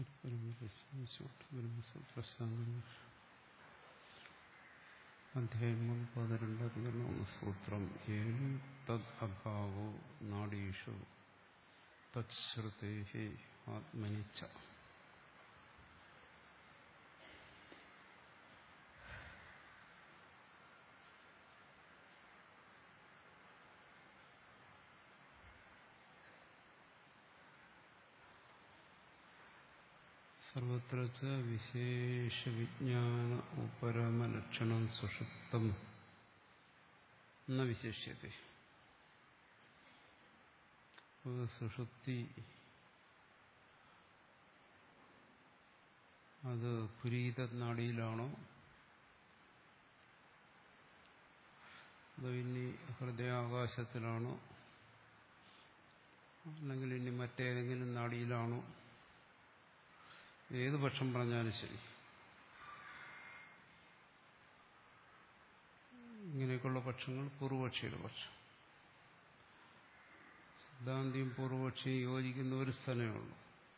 പ്രശ്നങ്ങൾ അധ്യായം പതിനെണ്ട് അധികരണം സൂത്രം ഏഴ് തദ് അഭാവോ നാഡീഷു തത്ശ്രുതേ ആത്മനിച്ച സർവത്ര വിശേഷവിജ്ഞാന ഉപരമലക്ഷണം സുഷുപ്തം എന്ന വിശേഷ്യത്തെ സുഷുപ്തി അത് പുരീത നാടിയിലാണോ അതോ ഇനി ഹൃദയാകാശത്തിലാണോ അല്ലെങ്കിൽ ഇനി മറ്റേതെങ്കിലും നാടിയിലാണോ ഏത് പക്ഷം പറഞ്ഞാലും ശരി ഇങ്ങനെയൊക്കെയുള്ള പക്ഷങ്ങൾ പൂർവപക്ഷിയുടെ പക്ഷം സിദ്ധാന്തിയും പൂർവപക്ഷിയും യോജിക്കുന്ന ഒരു സ്ഥലമേ ഉള്ളൂ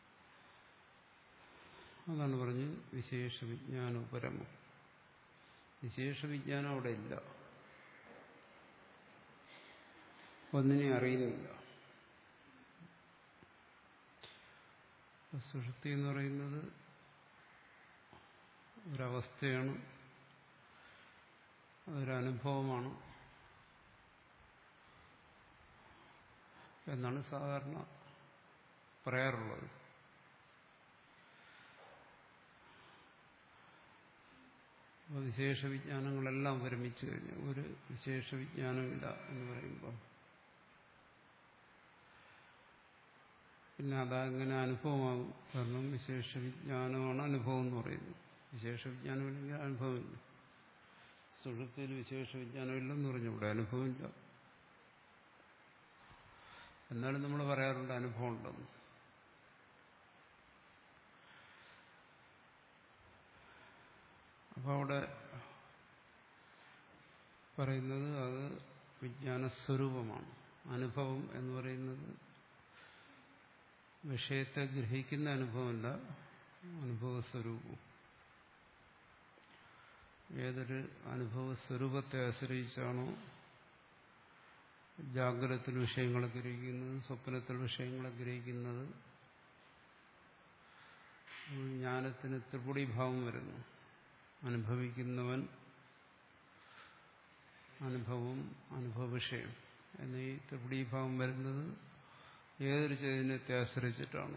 അതാണ് പറഞ്ഞ് വിശേഷ വിജ്ഞാനോപരമം വിശേഷ വിജ്ഞാനം അവിടെ ഇല്ല ഒന്നിനെ അറിയുന്നില്ല സുഷുപ്തി എന്ന് പറയുന്നത് ഒരവസ്ഥയാണ് അതൊരനുഭവമാണ് എന്നാണ് സാധാരണ പറയാറുള്ളത് വിശേഷ വിജ്ഞാനങ്ങളെല്ലാം ഒരുമിച്ച് കഴിഞ്ഞു ഒരു വിശേഷ വിജ്ഞാനമില്ല എന്ന് പറയുമ്പോൾ പിന്നെ അതങ്ങനെ അനുഭവമാകും കാരണം വിശേഷ വിജ്ഞാനമാണ് അനുഭവം എന്ന് പറയുന്നത് വിശേഷ വിജ്ഞാനമില്ലെങ്കിൽ അനുഭവമില്ല സുഹൃത്തിൽ വിശേഷ വിജ്ഞാനമില്ലെന്ന് പറഞ്ഞു ഇവിടെ അനുഭവമില്ല എന്നാലും നമ്മൾ പറയാറുണ്ട് അനുഭവം ഉണ്ടെന്ന് അപ്പോൾ അവിടെ പറയുന്നത് അത് വിജ്ഞാനസ്വരൂപമാണ് അനുഭവം എന്ന് പറയുന്നത് വിഷയത്തെ ഗ്രഹിക്കുന്ന അനുഭവമല്ല അനുഭവസ്വരൂപം ഏതൊരു അനുഭവ സ്വരൂപത്തെ ആശ്രയിച്ചാണോ ജാഗ്രതത്തിൽ വിഷയങ്ങളെ ഗ്രഹിക്കുന്നത് സ്വപ്നത്തിൽ വിഷയങ്ങളെ ഗ്രഹിക്കുന്നത് ജ്ഞാനത്തിന് ത്രിപുടിഭാവം വരുന്നു അനുഭവിക്കുന്നവൻ അനുഭവം അനുഭവ വിഷയം എന്നീ ത്രിപുടീഭാവം വരുന്നത് ഏതൊരു ചൈതന്യത്തെ ആശ്രയിച്ചിട്ടാണോ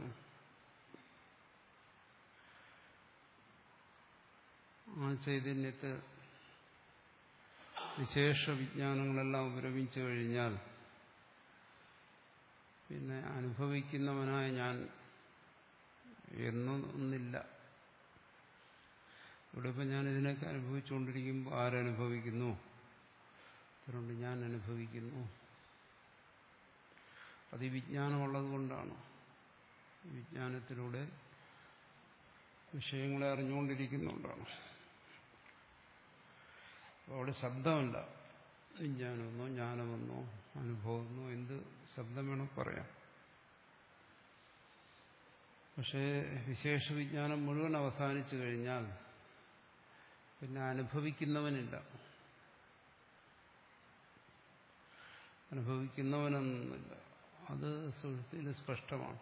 ആ ചൈതന്യത്തെ വിശേഷ വിജ്ഞാനങ്ങളെല്ലാം ഉപരമിച്ചു കഴിഞ്ഞാൽ പിന്നെ അനുഭവിക്കുന്നവനായ ഞാൻ എന്നൊന്നില്ല ഇവിടെ ഇപ്പം ഞാൻ ഇതിനൊക്കെ അനുഭവിച്ചുകൊണ്ടിരിക്കുമ്പോൾ ആരനുഭവിക്കുന്നു അതുകൊണ്ട് ഞാൻ അനുഭവിക്കുന്നു അത് ഈ വിജ്ഞാനമുള്ളത് കൊണ്ടാണ് വിജ്ഞാനത്തിലൂടെ വിഷയങ്ങളെ അറിഞ്ഞുകൊണ്ടിരിക്കുന്നുകൊണ്ടാണ് അവിടെ ശബ്ദമല്ല വിജ്ഞാനമെന്നോ ജ്ഞാനമെന്നോ അനുഭവമെന്നോ എന്ത് ശബ്ദം വേണം പറയാം പക്ഷേ വിശേഷ വിജ്ഞാനം മുഴുവൻ അവസാനിച്ചു കഴിഞ്ഞാൽ പിന്നെ അനുഭവിക്കുന്നവനില്ല അനുഭവിക്കുന്നവനൊന്നുമില്ല അത് സുഹൃത്തിൽ സ്പഷ്ടമാണ്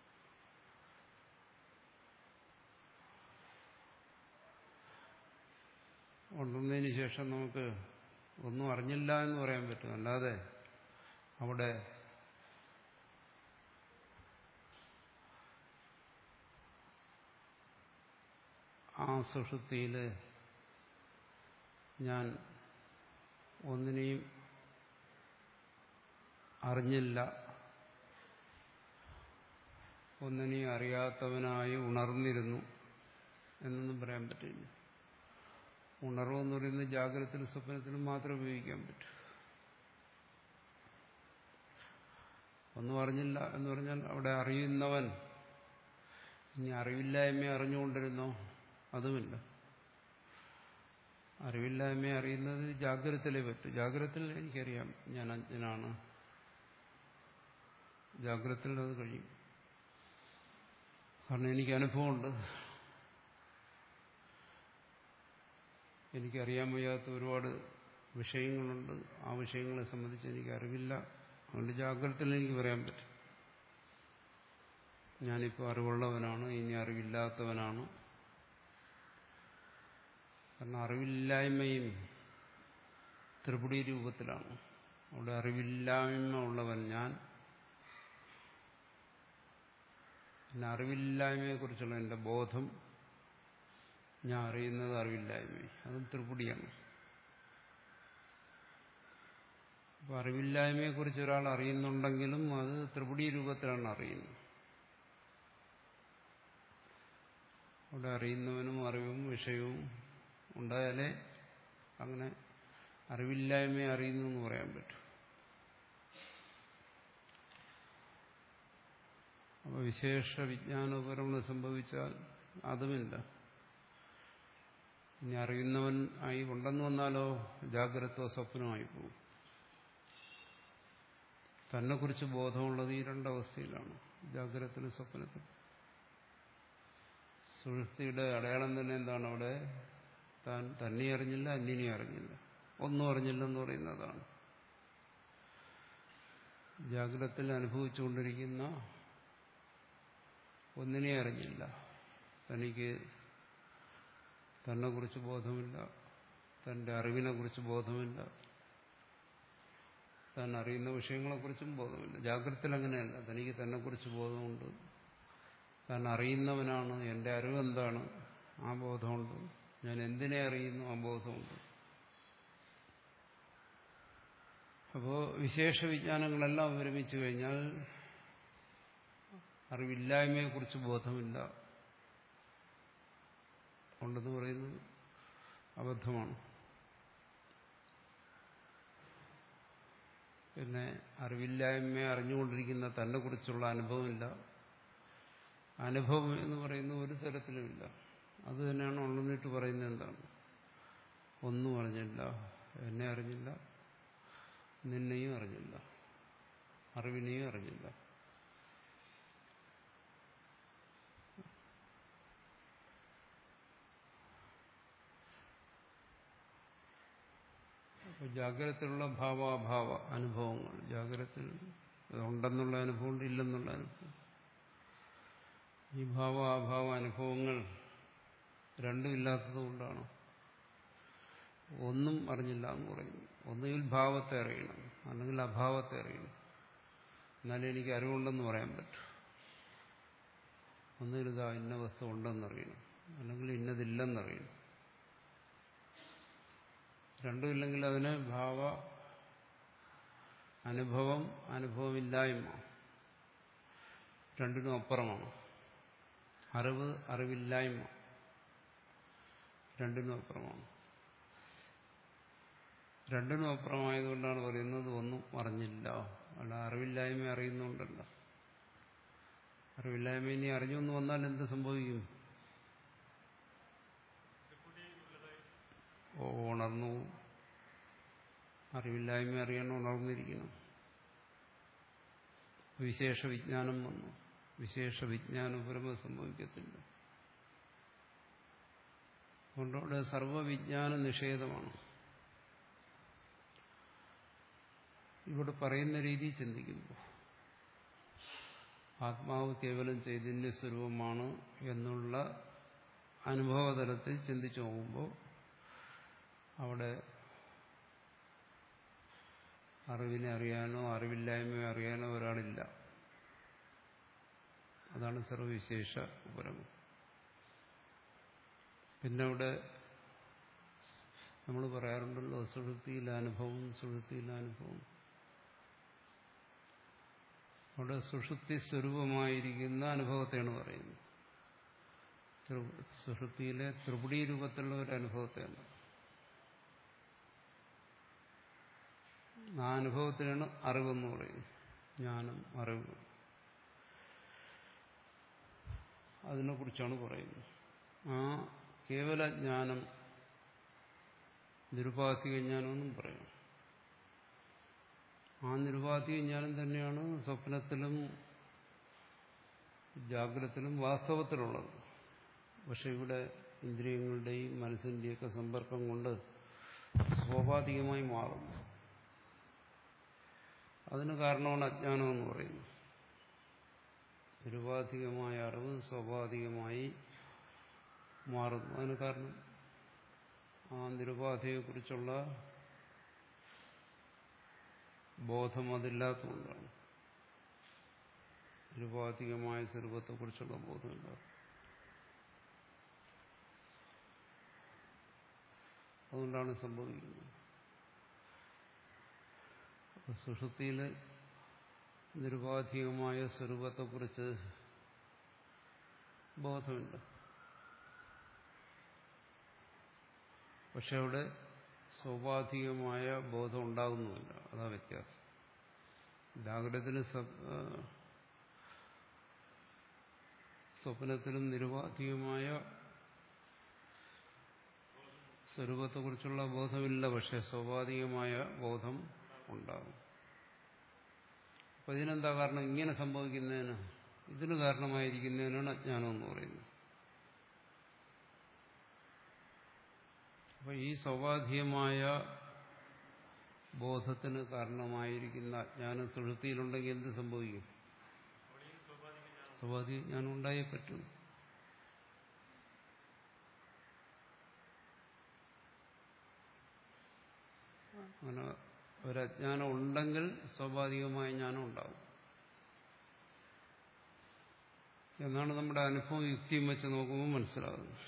ഉണ്ടെന്നതിന് ശേഷം നമുക്ക് ഒന്നും അറിഞ്ഞില്ല എന്ന് പറയാൻ പറ്റും അല്ലാതെ അവിടെ ആ സുഷുപ്തിയിൽ ഞാൻ ഒന്നിനെയും അറിഞ്ഞില്ല ഒന്നിനെയും അറിയാത്തവനായി ഉണർന്നിരുന്നു എന്നൊന്നും പറയാൻ പറ്റില്ല ഉണർവെന്ന് പറയുന്നത് ജാഗ്രതത്തിലും സ്വപ്നത്തിലും മാത്രമേ ഉപയോഗിക്കാൻ പറ്റൂ ഒന്നും അറിഞ്ഞില്ല എന്ന് പറഞ്ഞാൽ അവിടെ അറിയുന്നവൻ ഇനി അറിവില്ലായ്മയെ അറിഞ്ഞുകൊണ്ടിരുന്നോ അതുമില്ല അറിവില്ലായ്മയെ അറിയുന്നത് ജാഗ്രതത്തിലേ പറ്റൂ ജാഗ്രതത്തിൽ എനിക്കറിയാം ഞാൻ അജ്ഞനാണ് ജാഗ്രതത്തിൽ അത് കഴിയും കാരണം എനിക്ക് അനുഭവമുണ്ട് എനിക്കറിയാൻ വയ്യാത്ത ഒരുപാട് വിഷയങ്ങളുണ്ട് ആ വിഷയങ്ങളെ സംബന്ധിച്ച് എനിക്ക് അറിവില്ല അതുകൊണ്ട് ജാഗ്രതയിൽ എനിക്ക് പറയാൻ പറ്റും ഞാനിപ്പോൾ അറിവുള്ളവനാണ് ഇനി അറിവില്ലാത്തവനാണ് കാരണം അറിവില്ലായ്മയും ത്രിപുടി രൂപത്തിലാണ് അവിടെ അറിവില്ലായ്മ ഉള്ളവൻ ഞാൻ പിന്നെ അറിവില്ലായ്മയെക്കുറിച്ചുള്ള എൻ്റെ ബോധം ഞാൻ അറിയുന്നത് അറിവില്ലായ്മ അതും ത്രിപുടിയാണ് അപ്പൊ അറിവില്ലായ്മയെക്കുറിച്ച് ഒരാൾ അറിയുന്നുണ്ടെങ്കിലും അത് ത്രിപുടി രൂപത്തിലാണ് അറിയുന്നത് അവിടെ അറിയുന്നവനും അറിവും വിഷയവും ഉണ്ടായാലേ അങ്ങനെ അറിവില്ലായ്മയെ അറിയുന്നു എന്ന് പറയാൻ പറ്റും അപ്പോൾ വിശേഷ വിജ്ഞാനോപരമണം സംഭവിച്ചാൽ അതുമില്ല ഇനി അറിയുന്നവൻ ആയി ഉണ്ടെന്ന് വന്നാലോ ജാഗ്രത സ്വപ്നമായി പോകും തന്നെക്കുറിച്ച് ബോധമുള്ളത് ഈ രണ്ടവസ്ഥയിലാണ് ജാഗ്രതത്തിലും സ്വപ്നത്തിലും സുഹൃത്തിയുടെ അടയാളം തന്നെ എന്താണ് അവിടെ താൻ തന്നെ അറിഞ്ഞില്ല അന്യനെ അറിഞ്ഞില്ല ഒന്നും അറിഞ്ഞില്ലെന്ന് പറയുന്നതാണ് ജാഗ്രതത്തിൽ അനുഭവിച്ചുകൊണ്ടിരിക്കുന്ന ഒന്നിനെ അറിഞ്ഞില്ല തനിക്ക് തന്നെക്കുറിച്ച് ബോധമില്ല തന്റെ അറിവിനെക്കുറിച്ച് ബോധമില്ല താൻ അറിയുന്ന വിഷയങ്ങളെക്കുറിച്ചും ബോധമില്ല ജാഗ്രതത്തിൽ അങ്ങനെയല്ല തനിക്ക് തന്നെക്കുറിച്ച് ബോധമുണ്ട് താൻ അറിയുന്നവനാണ് എൻ്റെ അറിവ് എന്താണ് ആ ബോധമുണ്ട് ഞാൻ എന്തിനെ അറിയുന്നു ആ ബോധമുണ്ട് അപ്പോൾ വിശേഷ വിജ്ഞാനങ്ങളെല്ലാം ഒരുമിച്ച് കഴിഞ്ഞാൽ അറിവില്ലായ്മയെക്കുറിച്ച് ബോധമില്ല ഉണ്ടെന്ന് പറയുന്നത് അബദ്ധമാണ് പിന്നെ അറിവില്ലായ്മയെ അറിഞ്ഞുകൊണ്ടിരിക്കുന്ന തന്നെ കുറിച്ചുള്ള അനുഭവമില്ല അനുഭവം എന്ന് പറയുന്ന ഒരു തരത്തിലുമില്ല അത് തന്നെയാണ് ഉള്ളന്നിട്ട് പറയുന്നത് എന്താണ് ഒന്നും അറിഞ്ഞില്ല എന്നെ അറിഞ്ഞില്ല നിന്നെയും അറിഞ്ഞില്ല അറിവിനെയും അറിഞ്ഞില്ല അപ്പോൾ ജാഗ്രതത്തിലുള്ള ഭാവാഭാവ അനുഭവങ്ങൾ ജാഗ്രതത്തിൽ ഉണ്ടെന്നുള്ള അനുഭവമുണ്ട് ഇല്ലെന്നുള്ള അനുഭവം ഈ ഭാവാഭാവ അനുഭവങ്ങൾ രണ്ടും ഇല്ലാത്തതുകൊണ്ടാണ് ഒന്നും അറിഞ്ഞില്ല എന്ന് പറയുന്നു ഒന്നുകിൽ ഭാവത്തെ അറിയണം അല്ലെങ്കിൽ അഭാവത്തെ അറിയണം എന്നാലേ എനിക്ക് അറിവുണ്ടെന്ന് പറയാൻ പറ്റൂ ഒന്നുകിൽ ഇതാ ഇന്ന വസ്തു ഉണ്ടെന്നറിയണം അല്ലെങ്കിൽ ഇന്നതില്ലെന്നറിയണം രണ്ടുമില്ലെങ്കിൽ അതിന് ഭാവ അനുഭവം അനുഭവമില്ലായ്മ രണ്ടിനും അപ്പുറമാണ് അറിവ് അറിവില്ലായ്മ രണ്ടിനും അപ്പുറമാണ് രണ്ടിനും അപ്പുറമായതുകൊണ്ടാണ് പറയുന്നത് ഒന്നും അറിഞ്ഞില്ല അല്ല അറിവില്ലായ്മ അറിയുന്നുണ്ടല്ലോ അറിവില്ലായ്മ ഇനി അറിഞ്ഞു എന്ന് വന്നാൽ എന്ത് സംഭവിക്കും ഉണർന്നു അറിവില്ലായ്മ അറിയണം ഉണർന്നിരിക്കണം വിശേഷ വിജ്ഞാനം വന്നു വിശേഷ വിജ്ഞാനപരമ സംഭവിക്കത്തില്ല അതുകൊണ്ടവിടെ സർവവിജ്ഞാന നിഷേധമാണ് ഇവിടെ പറയുന്ന രീതി ചിന്തിക്കുമ്പോൾ ആത്മാവ് കേവലം ചൈതന്യ സ്വരൂപമാണ് എന്നുള്ള അനുഭവതലത്തിൽ ചിന്തിച്ചു നോക്കുമ്പോൾ അവിടെ അറിവിനെ അറിയാനോ അറിവില്ലായ്മയോ അറിയാനോ ഒരാളില്ല അതാണ് സർവവിശേഷ ഉപരമം പിന്നെ അവിടെ നമ്മൾ പറയാറുണ്ടല്ലോ സുഹൃത്തിയിലെ അനുഭവം സുഹൃത്തിയിലെ അനുഭവം അവിടെ സുഷുപ്തി സ്വരൂപമായിരിക്കുന്ന അനുഭവത്തെയാണ് പറയുന്നത് സുഷുപ്തിയിലെ ത്രിപുടി രൂപത്തിലുള്ള ഒരു അനുഭവത്തെയാണ് ആ അനുഭവത്തിനാണ് അറിവെന്ന് പറയുന്നത് ജ്ഞാനം അറിവ് അതിനെക്കുറിച്ചാണ് പറയുന്നത് ആ കേവല ജ്ഞാനം നിരുപാധിക ജ്ഞാനമെന്നും പറയും ആ നിരുപാധിക ജ്ഞാനം തന്നെയാണ് സ്വപ്നത്തിലും ജാഗ്രതത്തിലും വാസ്തവത്തിലുള്ളത് പക്ഷെ ഇവിടെ ഇന്ദ്രിയങ്ങളുടെയും മനസ്സിന്റെയൊക്കെ സമ്പർക്കം കൊണ്ട് സ്വാഭാവികമായി മാറുന്നു അതിന് കാരണമാണ് അജ്ഞാനം എന്ന് പറയുന്നത് നിരുപാധികമായ അറിവ് സ്വാഭാവികമായി മാറുന്നു അതിന് കാരണം ആ നിരുപാധിയെക്കുറിച്ചുള്ള ബോധം അതില്ലാത്തതുകൊണ്ടാണ് നിരുപാധികമായ സ്വരൂപത്തെക്കുറിച്ചുള്ള ബോധമില്ല അതുകൊണ്ടാണ് സംഭവിക്കുന്നത് അപ്പൊ സുഷുപ്തിയിൽ നിരുപാധികമായ സ്വരൂപത്തെക്കുറിച്ച് ബോധമുണ്ട് പക്ഷെ അവിടെ സ്വാഭാവികമായ ബോധം ഉണ്ടാകുന്നുമില്ല അതാ വ്യത്യാസം ജാഗ്രതത്തിന് സ്വപ്നത്തിലും നിരുപാധികമായ സ്വരൂപത്തെക്കുറിച്ചുള്ള ബോധമില്ല പക്ഷെ സ്വാഭാവികമായ ബോധം ഉണ്ടാകും അപ്പൊ ഇതിനെന്താ കാരണം ഇങ്ങനെ സംഭവിക്കുന്നതിന് ഇതിന് കാരണമായിരിക്കുന്നതിനാണ് അജ്ഞാനം എന്ന് പറയുന്നത് അപ്പൊ ഈ സ്വാഭാവികമായ ബോധത്തിന് കാരണമായിരിക്കുന്ന അജ്ഞാനം സുഷുതിയിലുണ്ടെങ്കിൽ എന്ത് സംഭവിക്കും സ്വാഭാവിക ജ്ഞാനം ഉണ്ടായേ പറ്റും അങ്ങനെ ഒരജ്ഞാനം ഉണ്ടെങ്കിൽ സ്വാഭാവികമായ ജ്ഞാനം ഉണ്ടാവും എന്നാണ് നമ്മുടെ അനുഭവം യുക്തിയും വെച്ച് നോക്കുമ്പോൾ മനസ്സിലാകുന്നത്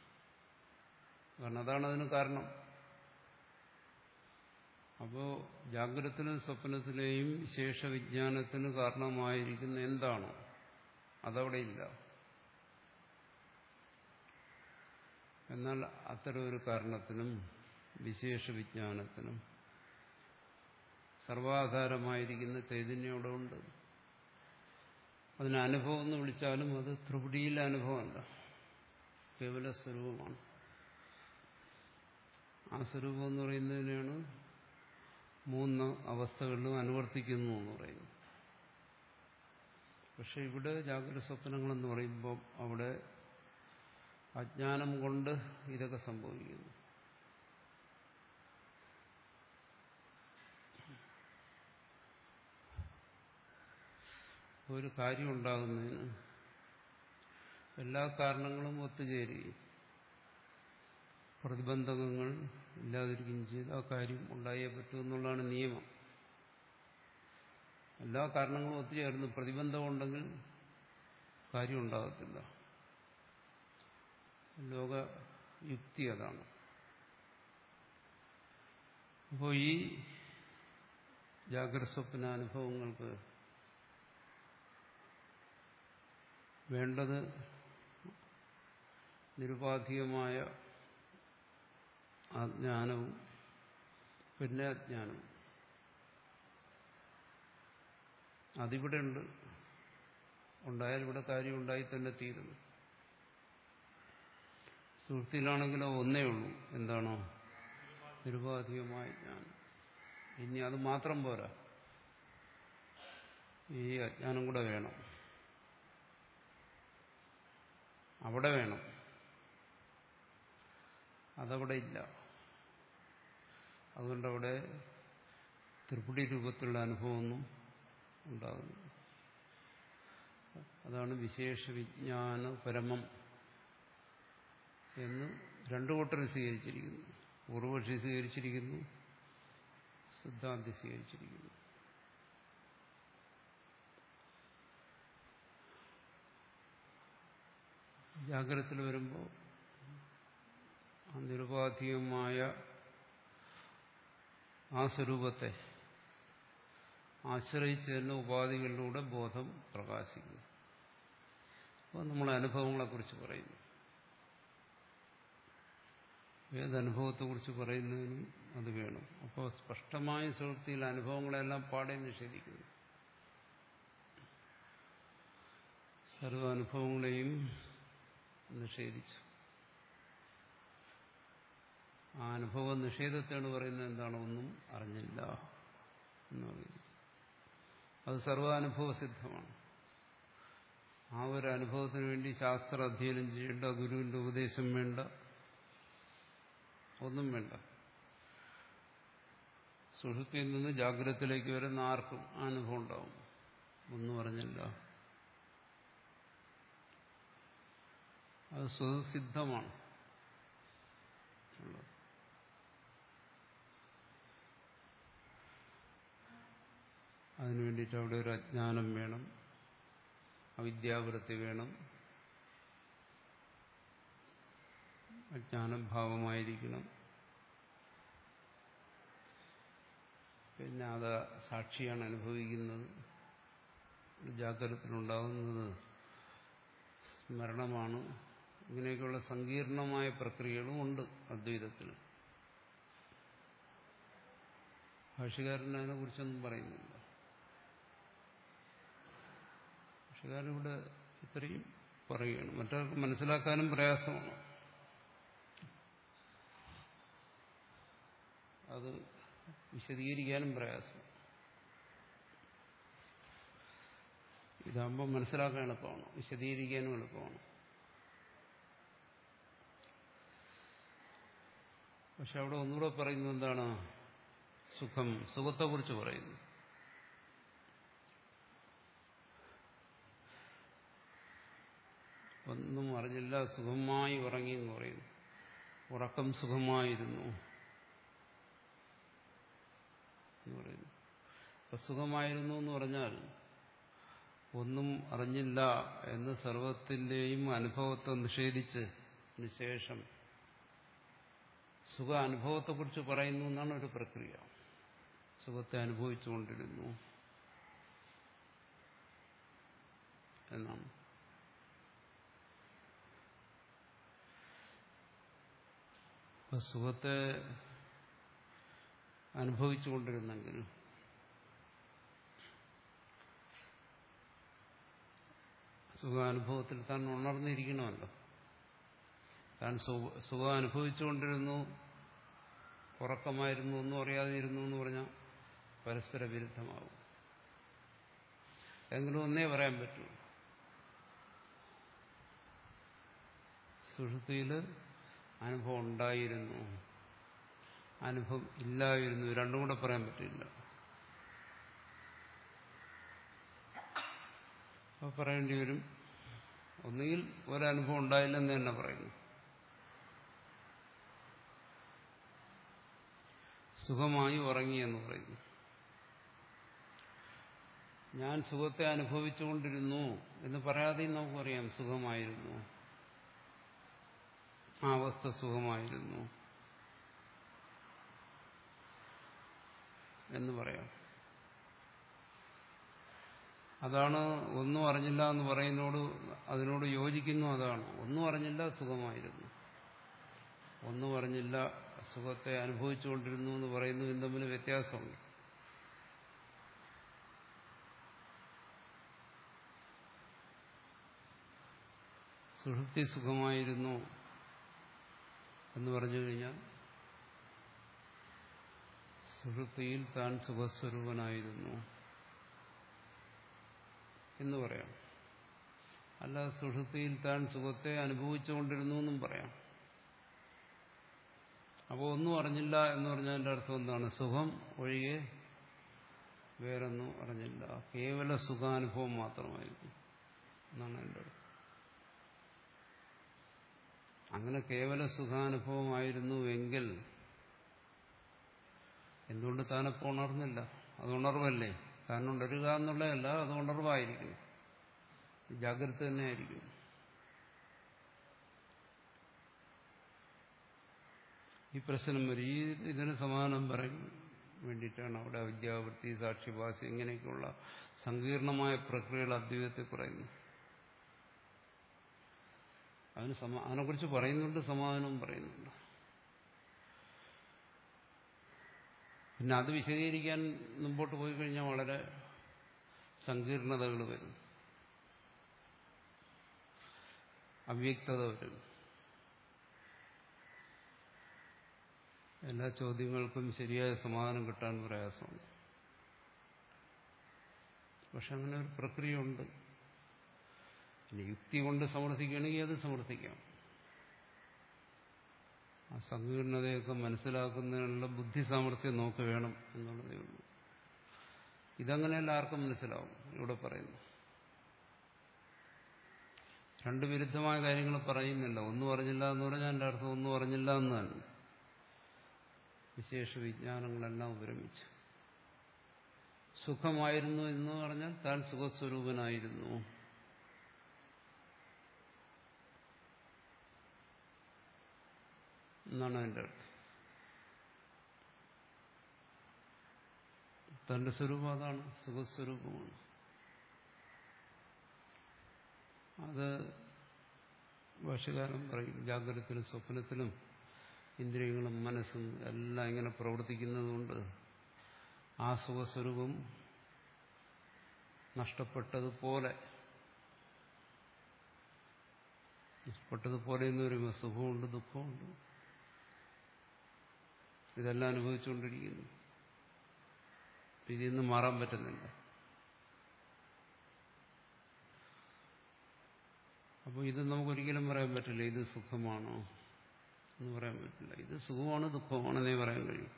കാരണം അതാണ് അതിന് കാരണം അപ്പോ ജാഗ്രതത്തിലും സ്വപ്നത്തിലെയും വിശേഷ വിജ്ഞാനത്തിന് കാരണമായിരിക്കുന്ന എന്താണോ അതവിടെ ഇല്ല എന്നാൽ അത്തരം ഒരു കാരണത്തിനും വിശേഷ വിജ്ഞാനത്തിനും സർവാധാരമായിരിക്കുന്ന ചൈതന്യം അവിടെ ഉണ്ട് അതിന് അനുഭവം എന്ന് വിളിച്ചാലും അത് ത്രിപുടിയിലെ അനുഭവമല്ല കേവല സ്വരൂപമാണ് ആ സ്വരൂപം എന്ന് പറയുന്നതിനാണ് മൂന്ന് അവസ്ഥകളിലും അനുവർത്തിക്കുന്നു എന്ന് പറയുന്നു പക്ഷെ ഇവിടെ ജാഗ്രത സ്വപ്നങ്ങളെന്ന് പറയുമ്പോൾ അവിടെ അജ്ഞാനം കൊണ്ട് ഇതൊക്കെ സംഭവിക്കുന്നു ഒരു കാര്യം ഉണ്ടാകുന്നതിന് എല്ലാ കാരണങ്ങളും ഒത്തുചേരുകയും പ്രതിബന്ധകങ്ങൾ ഇല്ലാതിരിക്കുകയും ചെയ്ത് ആ കാര്യം ഉണ്ടായേ പറ്റൂ എന്നുള്ളതാണ് നിയമം എല്ലാ കാരണങ്ങളും ഒത്തുചേർന്ന് പ്രതിബന്ധമുണ്ടെങ്കിൽ കാര്യം ഉണ്ടാകത്തില്ല ലോക യുക്തി അതാണ് അപ്പോൾ ഈ ജാഗ്രത സ്വപ്ന അനുഭവങ്ങൾക്ക് വേണ്ടത് നിരുപാധികമായ അജ്ഞാനവും പിന്നെ അജ്ഞാനവും അതിവിടെ ഉണ്ട് ഉണ്ടായാൽ ഇവിടെ കാര്യം ഉണ്ടായി തന്നെ തീരുന്നു സുഹൃത്തിലാണെങ്കിലോ ഒന്നേ ഉള്ളൂ എന്താണോ നിരുപാധികമായ ജ്ഞാനം ഇനി അത് മാത്രം പോരാ ഈ അജ്ഞാനം കൂടെ വേണം അവിടെ വേണം അതവിടെ ഇല്ല അതുകൊണ്ടവിടെ ത്രിപുടി രൂപത്തിലുള്ള അനുഭവമൊന്നും ഉണ്ടാകുന്നു അതാണ് വിശേഷ വിജ്ഞാന പരമം എന്ന് രണ്ടു കൂട്ടർ സ്വീകരിച്ചിരിക്കുന്നു പൂർവപക്ഷി സ്വീകരിച്ചിരിക്കുന്നു സിദ്ധാന്തി സ്വീകരിച്ചിരിക്കുന്നു ജാഗ്രതത്തിൽ വരുമ്പോൾ ആ നിരുപാധികമായ ആ സ്വരൂപത്തെ ആശ്രയിച്ച് തന്നെ ഉപാധികളിലൂടെ ബോധം പ്രകാശിക്കുന്നു അപ്പോൾ നമ്മൾ അനുഭവങ്ങളെക്കുറിച്ച് പറയുന്നു ഏതനുഭവത്തെക്കുറിച്ച് പറയുന്നതിനും അത് വേണം അപ്പോൾ സ്പഷ്ടമായ സുഹൃത്തിയിൽ അനുഭവങ്ങളെല്ലാം പാടെ നിഷേധിക്കുന്നു സർവ അനുഭവങ്ങളെയും നിഷേധിച്ചു ആ അനുഭവ നിഷേധത്തെയാണ് പറയുന്നത് എന്താണ് ഒന്നും അറിഞ്ഞില്ല എന്ന് പറയുന്നത് അത് സർവാനുഭവ സിദ്ധമാണ് ആ ഒരു അനുഭവത്തിന് വേണ്ടി ശാസ്ത്ര അധ്യയനം ചെയ്യേണ്ട ഗുരുവിന്റെ ഉപദേശം വേണ്ട ഒന്നും വേണ്ട സുഷുപ്തിയിൽ നിന്ന് ജാഗ്രതത്തിലേക്ക് വരുന്ന ആർക്കും ആ അനുഭവം ഉണ്ടാവും ഒന്നും പറഞ്ഞില്ല അത് സ്വസിദ്ധമാണ് ഉള്ളത് അതിനു വേണ്ടിയിട്ട് അവിടെ ഒരു അജ്ഞാനം വേണം അവിദ്യാവൃത്തി വേണം അജ്ഞാനം ഭാവമായിരിക്കണം പിന്നെ അത് സാക്ഷിയാണ് അനുഭവിക്കുന്നത് ജാഗ്രതത്തിലുണ്ടാകുന്നത് സ്മരണമാണ് ഇങ്ങനെയൊക്കെയുള്ള സങ്കീർണമായ പ്രക്രിയകളും ഉണ്ട് അദ്വൈതത്തിൽ ഭാഷകാരൻ അതിനെ കുറിച്ചൊന്നും പറയുന്നില്ല ഭാഷകാരൻ ഇവിടെ ഇത്രയും പറയുകയാണ് മറ്റവർക്ക് മനസ്സിലാക്കാനും പ്രയാസമാണ് അത് വിശദീകരിക്കാനും പ്രയാസം ഇതാകുമ്പോൾ മനസ്സിലാക്കാൻ എളുപ്പമാണ് വിശദീകരിക്കാനും എളുപ്പമാണ് പക്ഷെ അവിടെ ഒന്നുകൂടെ പറയുന്നത് എന്താണ് സുഖം സുഖത്തെക്കുറിച്ച് പറയുന്നു ഒന്നും അറിഞ്ഞില്ല സുഖമായി ഉറങ്ങി എന്ന് പറയുന്നു ഉറക്കം സുഖമായിരുന്നു എന്ന് പറയുന്നു അപ്പൊ സുഖമായിരുന്നു എന്ന് പറഞ്ഞാൽ ഒന്നും അറിഞ്ഞില്ല എന്ന് സർവത്തിന്റെയും അനുഭവത്തെ നിഷേധിച്ച് ശേഷം സുഖ അനുഭവത്തെക്കുറിച്ച് പറയുന്നു എന്നാണ് ഒരു പ്രക്രിയ സുഖത്തെ അനുഭവിച്ചുകൊണ്ടിരുന്നു എന്നാണ് അപ്പൊ സുഖത്തെ അനുഭവിച്ചുകൊണ്ടിരുന്നെങ്കിൽ സുഖാനുഭവത്തിൽ താൻ ഉണർന്നിരിക്കണമല്ലോ താൻ സുഖം അനുഭവിച്ചുകൊണ്ടിരുന്നു ഉറക്കമായിരുന്നു ഒന്നും അറിയാതിരുന്നു എന്ന് പറഞ്ഞാൽ പരസ്പര വിരുദ്ധമാവും എങ്കിലും ഒന്നേ പറയാൻ പറ്റൂ സുഷുതിയിൽ അനുഭവം ഉണ്ടായിരുന്നു അനുഭവം ഇല്ലായിരുന്നു രണ്ടും കൂടെ പറയാൻ പറ്റില്ല അപ്പോൾ പറയേണ്ടി വരും ഒന്നുകിൽ ഒരനുഭവം ഉണ്ടായില്ലെന്ന് തന്നെ പറയുന്നു സുഖമായി ഉറങ്ങി എന്ന് പറയുന്നു ഞാൻ സുഖത്തെ അനുഭവിച്ചുകൊണ്ടിരുന്നു എന്ന് പറയാതെയും നമുക്കറിയാം സുഖമായിരുന്നു ആ അവസ്ഥ സുഖമായിരുന്നു എന്ന് പറയാം അതാണ് ഒന്നും അറിഞ്ഞില്ല എന്ന് പറയുന്നതോട് അതിനോട് യോജിക്കുന്നു അതാണ് ഒന്നും അറിഞ്ഞില്ല സുഖമായിരുന്നു ഒന്നും അറിഞ്ഞില്ല സുഖത്തെ അനുഭവിച്ചുകൊണ്ടിരുന്നു എന്ന് പറയുന്നതിന് തമ്മിൽ വ്യത്യാസമുണ്ട് സുഷുപ്തി സുഖമായിരുന്നു എന്ന് പറഞ്ഞു കഴിഞ്ഞാൽ സുഷുപ്തിയിൽ താൻ സുഖസ്വരൂപനായിരുന്നു എന്ന് പറയാം അല്ല സുഷുപ്തിയിൽ താൻ സുഖത്തെ അനുഭവിച്ചുകൊണ്ടിരുന്നു എന്നും പറയാം അപ്പോൾ ഒന്നും അറിഞ്ഞില്ല എന്ന് പറഞ്ഞതിൻ്റെ അർത്ഥം എന്താണ് സുഖം ഒഴികെ വേറൊന്നും അറിഞ്ഞില്ല കേവല സുഖാനുഭവം മാത്രമായിരുന്നു എന്നാണ് എൻ്റെ അർത്ഥം അങ്ങനെ കേവല സുഖാനുഭവമായിരുന്നു എങ്കിൽ എന്തുകൊണ്ട് താനപ്പോൾ ഉണർന്നില്ല അത് ഉണർവല്ലേ താൻ ഉണരുക എന്നുള്ളതല്ല അത് ഉണർവായിരിക്കും ജാഗ്രത തന്നെ ആയിരിക്കും ഈ പ്രശ്നം വരും ഈ ഇതിന് സമാധാനം പറയാൻ വേണ്ടിയിട്ടാണ് അവിടെ വിദ്യാവൃത്തി സാക്ഷിഭാസി ഇങ്ങനെയൊക്കെയുള്ള സങ്കീർണമായ പ്രക്രിയകൾ അദ്വൈതത്തിൽ പറയുന്നു അതിന് സമ അതിനെക്കുറിച്ച് പറയുന്നുണ്ട് സമാധാനവും പറയുന്നുണ്ട് പിന്നെ അത് വിശദീകരിക്കാൻ മുമ്പോട്ട് പോയി കഴിഞ്ഞാൽ വളരെ സങ്കീർണതകൾ വരും അവ്യക്തത വരും എല്ലാ ചോദ്യങ്ങൾക്കും ശരിയായ സമാധാനം കിട്ടാൻ പ്രയാസമുണ്ട് പക്ഷെ അങ്ങനെ ഒരു പ്രക്രിയ ഉണ്ട് ഇനി യുക്തി കൊണ്ട് സമർത്ഥിക്കുകയാണെങ്കിൽ അത് സമർത്ഥിക്കാം ആ സങ്കീർണതയൊക്കെ മനസ്സിലാക്കുന്നതിനുള്ള ബുദ്ധി സാമർഥ്യം നോക്ക് വേണം എന്നുള്ളതേ ഉള്ളൂ ഇതങ്ങനെയല്ല ആർക്കും മനസ്സിലാവും ഇവിടെ പറയുന്നു രണ്ട് വിരുദ്ധമായ കാര്യങ്ങൾ പറയുന്നില്ല ഒന്നും പറഞ്ഞില്ല എന്ന് പറഞ്ഞാൽ എൻ്റെ അർത്ഥം ഒന്നും പറഞ്ഞില്ല എന്ന് തന്നെ വിശേഷ വിജ്ഞാനങ്ങളെല്ലാം ഉപരമിച്ചു സുഖമായിരുന്നു എന്ന് പറഞ്ഞാൽ താൻ സുഖസ്വരൂപനായിരുന്നു എന്നാണ് അതിൻ്റെ അർത്ഥം തന്റെ സ്വരൂപം അതാണ് സുഖസ്വരൂപമാണ് അത് ഭാഷകാരൻ പറയും ജാഗ്രതത്തിലും സ്വപ്നത്തിലും ഇന്ദ്രിയങ്ങളും മനസ്സും എല്ലാം ഇങ്ങനെ പ്രവർത്തിക്കുന്നതുകൊണ്ട് ആ സുഖസ്വരൂപം നഷ്ടപ്പെട്ടതുപോലെ നഷ്ടപ്പെട്ടതുപോലെ എന്ന് പറയുമ്പോൾ സുഖമുണ്ട് ദുഃഖമുണ്ട് ഇതെല്ലാം അനുഭവിച്ചുകൊണ്ടിരിക്കുന്നു ഇതിൽ നിന്ന് മാറാൻ പറ്റുന്നില്ല അപ്പോൾ ഇത് നമുക്കൊരിക്കലും പറയാൻ പറ്റില്ല ഇത് സുഖമാണോ എന്ന് പറയാൻ പറ്റില്ല ഇത് സുഖമാണ് ദുഃഖമാണെന്നേ പറയാൻ കഴിയും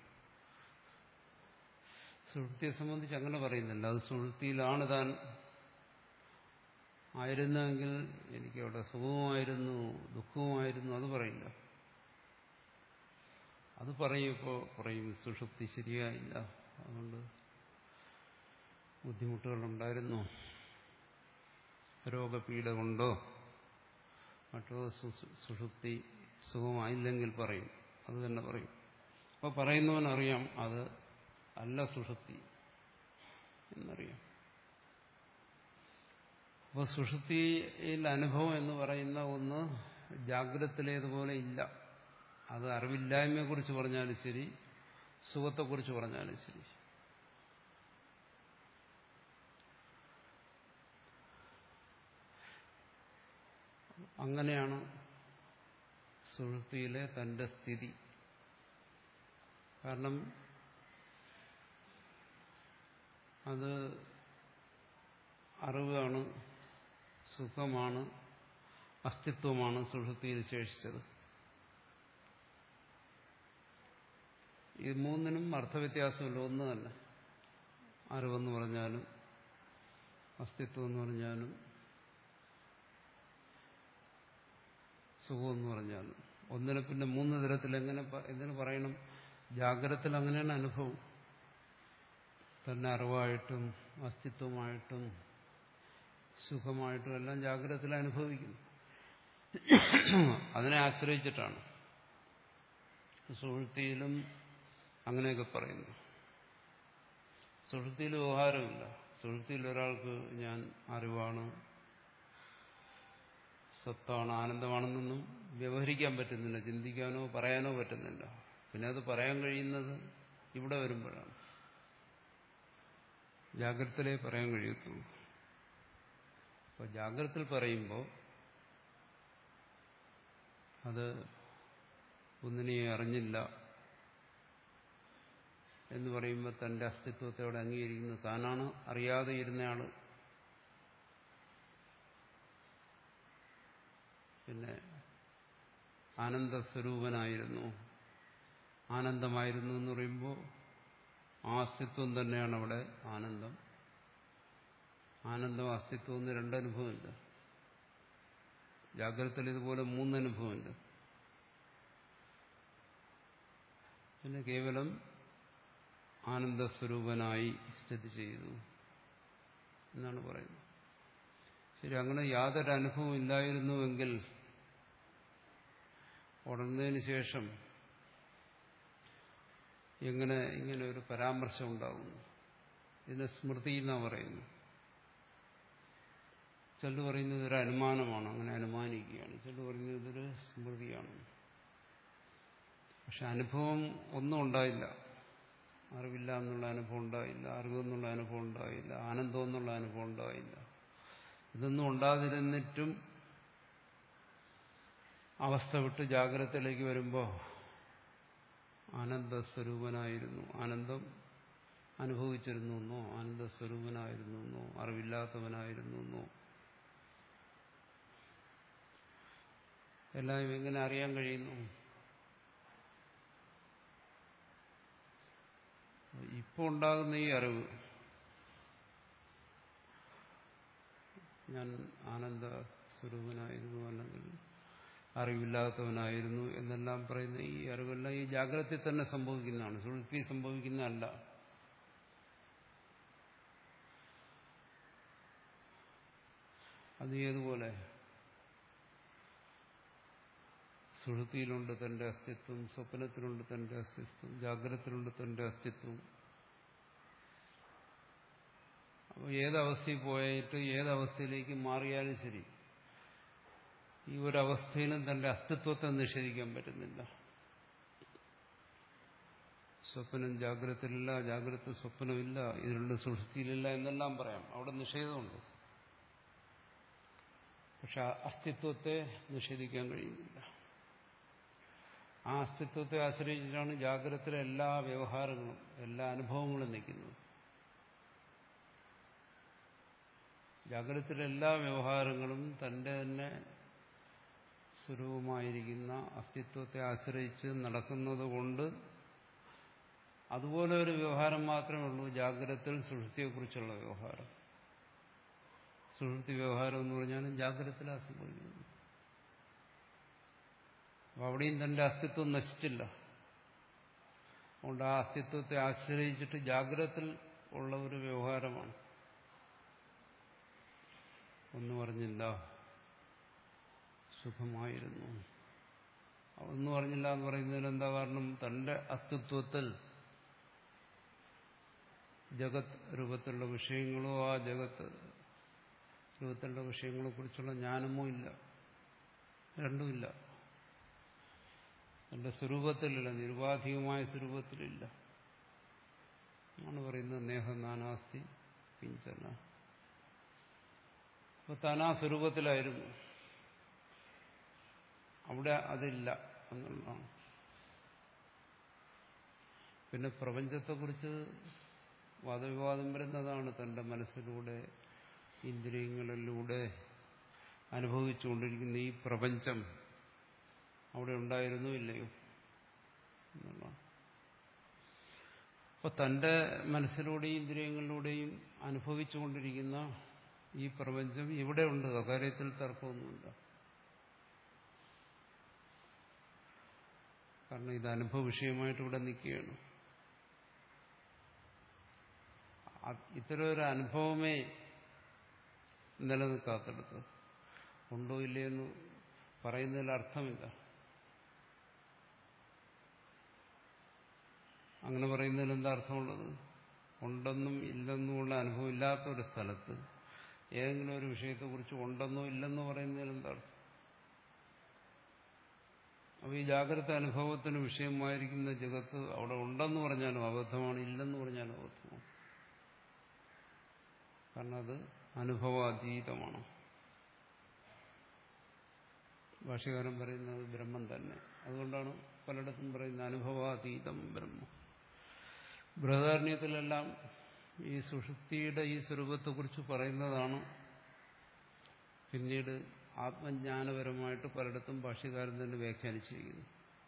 സുഹൃത്തിയെ സംബന്ധിച്ച് അങ്ങനെ പറയുന്നില്ല അത് സുഹൃത്തിയിലാണ് താൻ ആയിരുന്നെങ്കിൽ എനിക്കവിടെ സുഖവുമായിരുന്നു ദുഃഖവുമായിരുന്നു അത് പറയില്ല അത് പറയുമ്പോൾ പറയും സുഷുപ്തി ശരിയായില്ല അതുകൊണ്ട് ബുദ്ധിമുട്ടുകളുണ്ടായിരുന്നു രോഗപീഠ കൊണ്ടോ മറ്റോ സുഷുപ്തി സുഖമായില്ലെങ്കിൽ പറയും അത് തന്നെ പറയും അപ്പോൾ പറയുന്നവനറിയാം അത് അല്ല സുഷുപ്തി എന്നറിയാം അപ്പോൾ സുഷുപ്തിയിൽ അനുഭവം എന്ന് പറയുന്ന ഒന്ന് ജാഗ്രതത്തിലേതുപോലെ ഇല്ല അത് അറിവില്ലായ്മയെക്കുറിച്ച് പറഞ്ഞാലും ശരി സുഖത്തെക്കുറിച്ച് പറഞ്ഞാലും ശരി അങ്ങനെയാണ് സുഹൃത്തിയിലെ തന്റെ സ്ഥിതി കാരണം അത് അറിവാണ് സുഖമാണ് അസ്തിത്വമാണ് സുഹൃത്തിയിൽ ശേഷിച്ചത് ഈ മൂന്നിനും അർത്ഥവ്യത്യാസമില്ല ഒന്ന് തന്നെ അറിവെന്ന് പറഞ്ഞാലും അസ്തിത്വം എന്ന് പറഞ്ഞാലും സുഖമെന്ന് പറഞ്ഞാലും ഒന്നിനെ പിന്നെ മൂന്ന് തരത്തിൽ എങ്ങനെ എന്തിനു പറയണം ജാഗ്രതത്തിൽ അങ്ങനെയാണ് അനുഭവം തന്നെ അറിവായിട്ടും അസ്തിത്വമായിട്ടും സുഖമായിട്ടും എല്ലാം ജാഗ്രതത്തിൽ അനുഭവിക്കുന്നു അതിനെ ആശ്രയിച്ചിട്ടാണ് സുഹൃത്തിയിലും അങ്ങനെയൊക്കെ പറയുന്നു സുഹൃത്തിയിൽ വ്യവഹാരമില്ല സുഹൃത്തിയിൽ ഒരാൾക്ക് ഞാൻ അറിവാണ് സത്താണ് ആനന്ദമാണെന്നൊന്നും വ്യവഹരിക്കാൻ പറ്റുന്നില്ല ചിന്തിക്കാനോ പറയാനോ പറ്റുന്നില്ല പിന്നെ അത് പറയാൻ കഴിയുന്നത് ഇവിടെ വരുമ്പോഴാണ് ജാഗ്രതയിലേ പറയാൻ കഴിയത്തുള്ളൂ അപ്പോൾ ജാഗ്രതയിൽ പറയുമ്പോൾ അത് ഒന്നിനെ അറിഞ്ഞില്ല എന്ന് പറയുമ്പോൾ തന്റെ അസ്തിത്വത്തെ അവിടെ അംഗീകരിക്കുന്നു താനാണ് അറിയാതെ ഇരുന്നയാള് പിന്നെ ആനന്ദസ്വരൂപനായിരുന്നു ആനന്ദമായിരുന്നു എന്ന് പറയുമ്പോൾ ആ അസ്തിത്വം തന്നെയാണ് അവിടെ ആനന്ദം ആനന്ദം അസ്തിത്വം എന്ന് രണ്ടനുഭവമില്ല ജാഗ്രതയിൽ ഇതുപോലെ മൂന്നനുഭവമുണ്ട് പിന്നെ കേവലം ആനന്ദസ്വരൂപനായി സ്ഥിതി ചെയ്തു എന്നാണ് പറയുന്നത് ശരി അങ്ങനെ യാതൊരു അനുഭവം ഇല്ലായിരുന്നുവെങ്കിൽ ഉടന്നതിന് ശേഷം എങ്ങനെ ഇങ്ങനെ ഒരു പരാമർശം ഉണ്ടാകുന്നു ഇതിനെ സ്മൃതി എന്നാണ് പറയുന്നു ചിലർ പറയുന്നത് ഇതൊരു അനുമാനമാണ് അങ്ങനെ അനുമാനിക്കുകയാണ് ചിലർ പറയുന്നത് ഇതൊരു സ്മൃതിയാണ് പക്ഷെ അനുഭവം ഒന്നും ഉണ്ടായില്ല അറിവില്ല എന്നുള്ള അനുഭവം ഉണ്ടായില്ല അറിവെന്നുള്ള അനുഭവം ഉണ്ടായില്ല ആനന്ദം എന്നുള്ള അനുഭവം ഉണ്ടായില്ല ഇതൊന്നും ഉണ്ടാതിരുന്നിട്ടും അവസ്ഥ വിട്ട് ജാഗ്രതയിലേക്ക് വരുമ്പോൾ ആനന്ദസ്വരൂപനായിരുന്നു ആനന്ദം അനുഭവിച്ചിരുന്നു എന്നോ ആനന്ദസ്വരൂപനായിരുന്നു എന്നോ അറിവില്ലാത്തവനായിരുന്നു എന്നോ എല്ലാം എങ്ങനെ അറിയാൻ കഴിയുന്നു ഇപ്പോൾ ഉണ്ടാകുന്ന ഈ അറിവ് ഞാൻ ആനന്ദ സ്വരൂപനായിരുന്നു അല്ലെങ്കിൽ അറിവില്ലാത്തവനായിരുന്നു എന്നെല്ലാം പറയുന്ന ഈ അറിവെല്ലാം ഈ ജാഗ്രതയിൽ തന്നെ സംഭവിക്കുന്നതാണ് സുഴുത്തി സംഭവിക്കുന്നതല്ല അത് ഏതുപോലെ സുഹൃത്തിയിലുണ്ട് തന്റെ അസ്തിത്വം സ്വപ്നത്തിലുണ്ട് തന്റെ അസ്തിത്വം ജാഗ്രതത്തിലുണ്ട് തന്റെ അസ്തിത്വം അപ്പോൾ ഏതവസ്ഥയിൽ പോയിട്ട് ഏതവസ്ഥയിലേക്ക് മാറിയാലും ശരി ഈ ഒരവസ്ഥയിലും തന്റെ അസ്തിത്വത്തെ നിഷേധിക്കാൻ പറ്റുന്നില്ല സ്വപ്നം ജാഗ്രതയിലില്ല ജാഗ്രത സ്വപ്നമില്ല ഇതിലുള്ള സുഹൃത്തിയിലില്ല എന്നെല്ലാം പറയാം അവിടെ നിഷേധമുണ്ട് പക്ഷെ അസ്തിത്വത്തെ നിഷേധിക്കാൻ കഴിയുന്നില്ല ആ അസ്തിത്വത്തെ ആശ്രയിച്ചിട്ടാണ് ജാഗ്രതത്തിലെ എല്ലാ വ്യവഹാരങ്ങളും എല്ലാ അനുഭവങ്ങളും നിൽക്കുന്നത് ജാഗ്രതത്തിലെ എല്ലാ വ്യവഹാരങ്ങളും തന്റെ തന്നെ സ്വരൂപമായിരിക്കുന്ന അസ്തിത്വത്തെ ആശ്രയിച്ച് നടക്കുന്നത് കൊണ്ട് അതുപോലെ ഒരു വ്യവഹാരം മാത്രമേ ഉള്ളൂ ജാഗ്രതത്തിൽ സുഷൃത്തിയെക്കുറിച്ചുള്ള വ്യവഹാരം സുഷൃത്തി വ്യവഹാരം എന്ന് പറഞ്ഞാലും ജാഗ്രതത്തിലാണ് സംഭവിക്കുന്നത് അപ്പൊ അവിടെയും തന്റെ അസ്തിത്വം നശിച്ചില്ല അതുകൊണ്ട് ആ അസ്തിത്വത്തെ ആശ്രയിച്ചിട്ട് ജാഗ്രതത്തിൽ ഉള്ള ഒരു വ്യവഹാരമാണ് ഒന്നും പറഞ്ഞില്ല സുഖമായിരുന്നു ഒന്നും പറഞ്ഞില്ല എന്ന് പറയുന്നതിന് എന്താ കാരണം തന്റെ അസ്തിത്വത്തിൽ ജഗത് രൂപത്തിലുള്ള വിഷയങ്ങളോ ആ ജഗത്ത് രൂപത്തിലുള്ള വിഷയങ്ങളെ കുറിച്ചുള്ള ജ്ഞാനമോ ഇല്ല രണ്ടുമില്ല തന്റെ സ്വരൂപത്തിലില്ല നിരുപാധികമായ സ്വരൂപത്തിലില്ല ആണ് പറയുന്നത് നേഹനാനാസ്തി കിഞ്ചന അപ്പൊ താൻ ആ സ്വരൂപത്തിലായിരുന്നു അവിടെ അതില്ല എന്നുള്ളതാണ് പിന്നെ പ്രപഞ്ചത്തെക്കുറിച്ച് വാദവിവാദം വരുന്നതാണ് തന്റെ മനസ്സിലൂടെ ഇന്ദ്രിയങ്ങളിലൂടെ അനുഭവിച്ചുകൊണ്ടിരിക്കുന്ന ഈ പ്രപഞ്ചം അവിടെ ഉണ്ടായിരുന്നോ ഇല്ലയോ എന്നുള്ളതാണ് അപ്പൊ തന്റെ മനസ്സിലൂടെയും ഇന്ദ്രിയങ്ങളിലൂടെയും അനുഭവിച്ചുകൊണ്ടിരിക്കുന്ന ഈ പ്രപഞ്ചം ഇവിടെ ഉണ്ട് അക്കാര്യത്തിൽ തർക്കമൊന്നുമില്ല കാരണം ഇത് അനുഭവ വിഷയമായിട്ട് ഇവിടെ നിൽക്കുകയാണ് ഇത്തരം ഒരു അനുഭവമേ നിലനിൽക്കാത്തടത്ത് ഉണ്ടോ ഇല്ലയെന്ന് പറയുന്നതിൽ അർത്ഥമില്ല അങ്ങനെ പറയുന്നതിൽ എന്താ അർത്ഥമുള്ളത് ഉണ്ടെന്നും ഇല്ലെന്നുമുള്ള അനുഭവം ഇല്ലാത്ത ഒരു സ്ഥലത്ത് ഏതെങ്കിലും ഒരു വിഷയത്തെക്കുറിച്ച് ഉണ്ടെന്നോ ഇല്ലെന്നോ പറയുന്നതിൽ എന്താ അർത്ഥം അപ്പോൾ ഈ ജാഗ്രത അനുഭവത്തിന് വിഷയമായിരിക്കുന്ന ജഗത്ത് അവിടെ ഉണ്ടെന്ന് പറഞ്ഞാലും അബദ്ധമാണ് ഇല്ലെന്ന് പറഞ്ഞാലും അബദ്ധമാണ് കാരണം അത് അനുഭവാതീതമാണ് ഭാഷകാരൻ പറയുന്നത് ബ്രഹ്മം തന്നെ അതുകൊണ്ടാണ് പലയിടത്തും പറയുന്നത് അനുഭവാതീതം ബ്രഹ്മം ബൃഹദാരണ്യത്തിലെല്ലാം ഈ സുഷുപ്തിയുടെ ഈ സ്വരൂപത്തെക്കുറിച്ച് പറയുന്നതാണ് പിന്നീട് ആത്മജ്ഞാനപരമായിട്ട് പലയിടത്തും ഭാഷ്യകാരൻ തന്നെ വ്യാഖ്യാനിച്ചിരിക്കുന്നു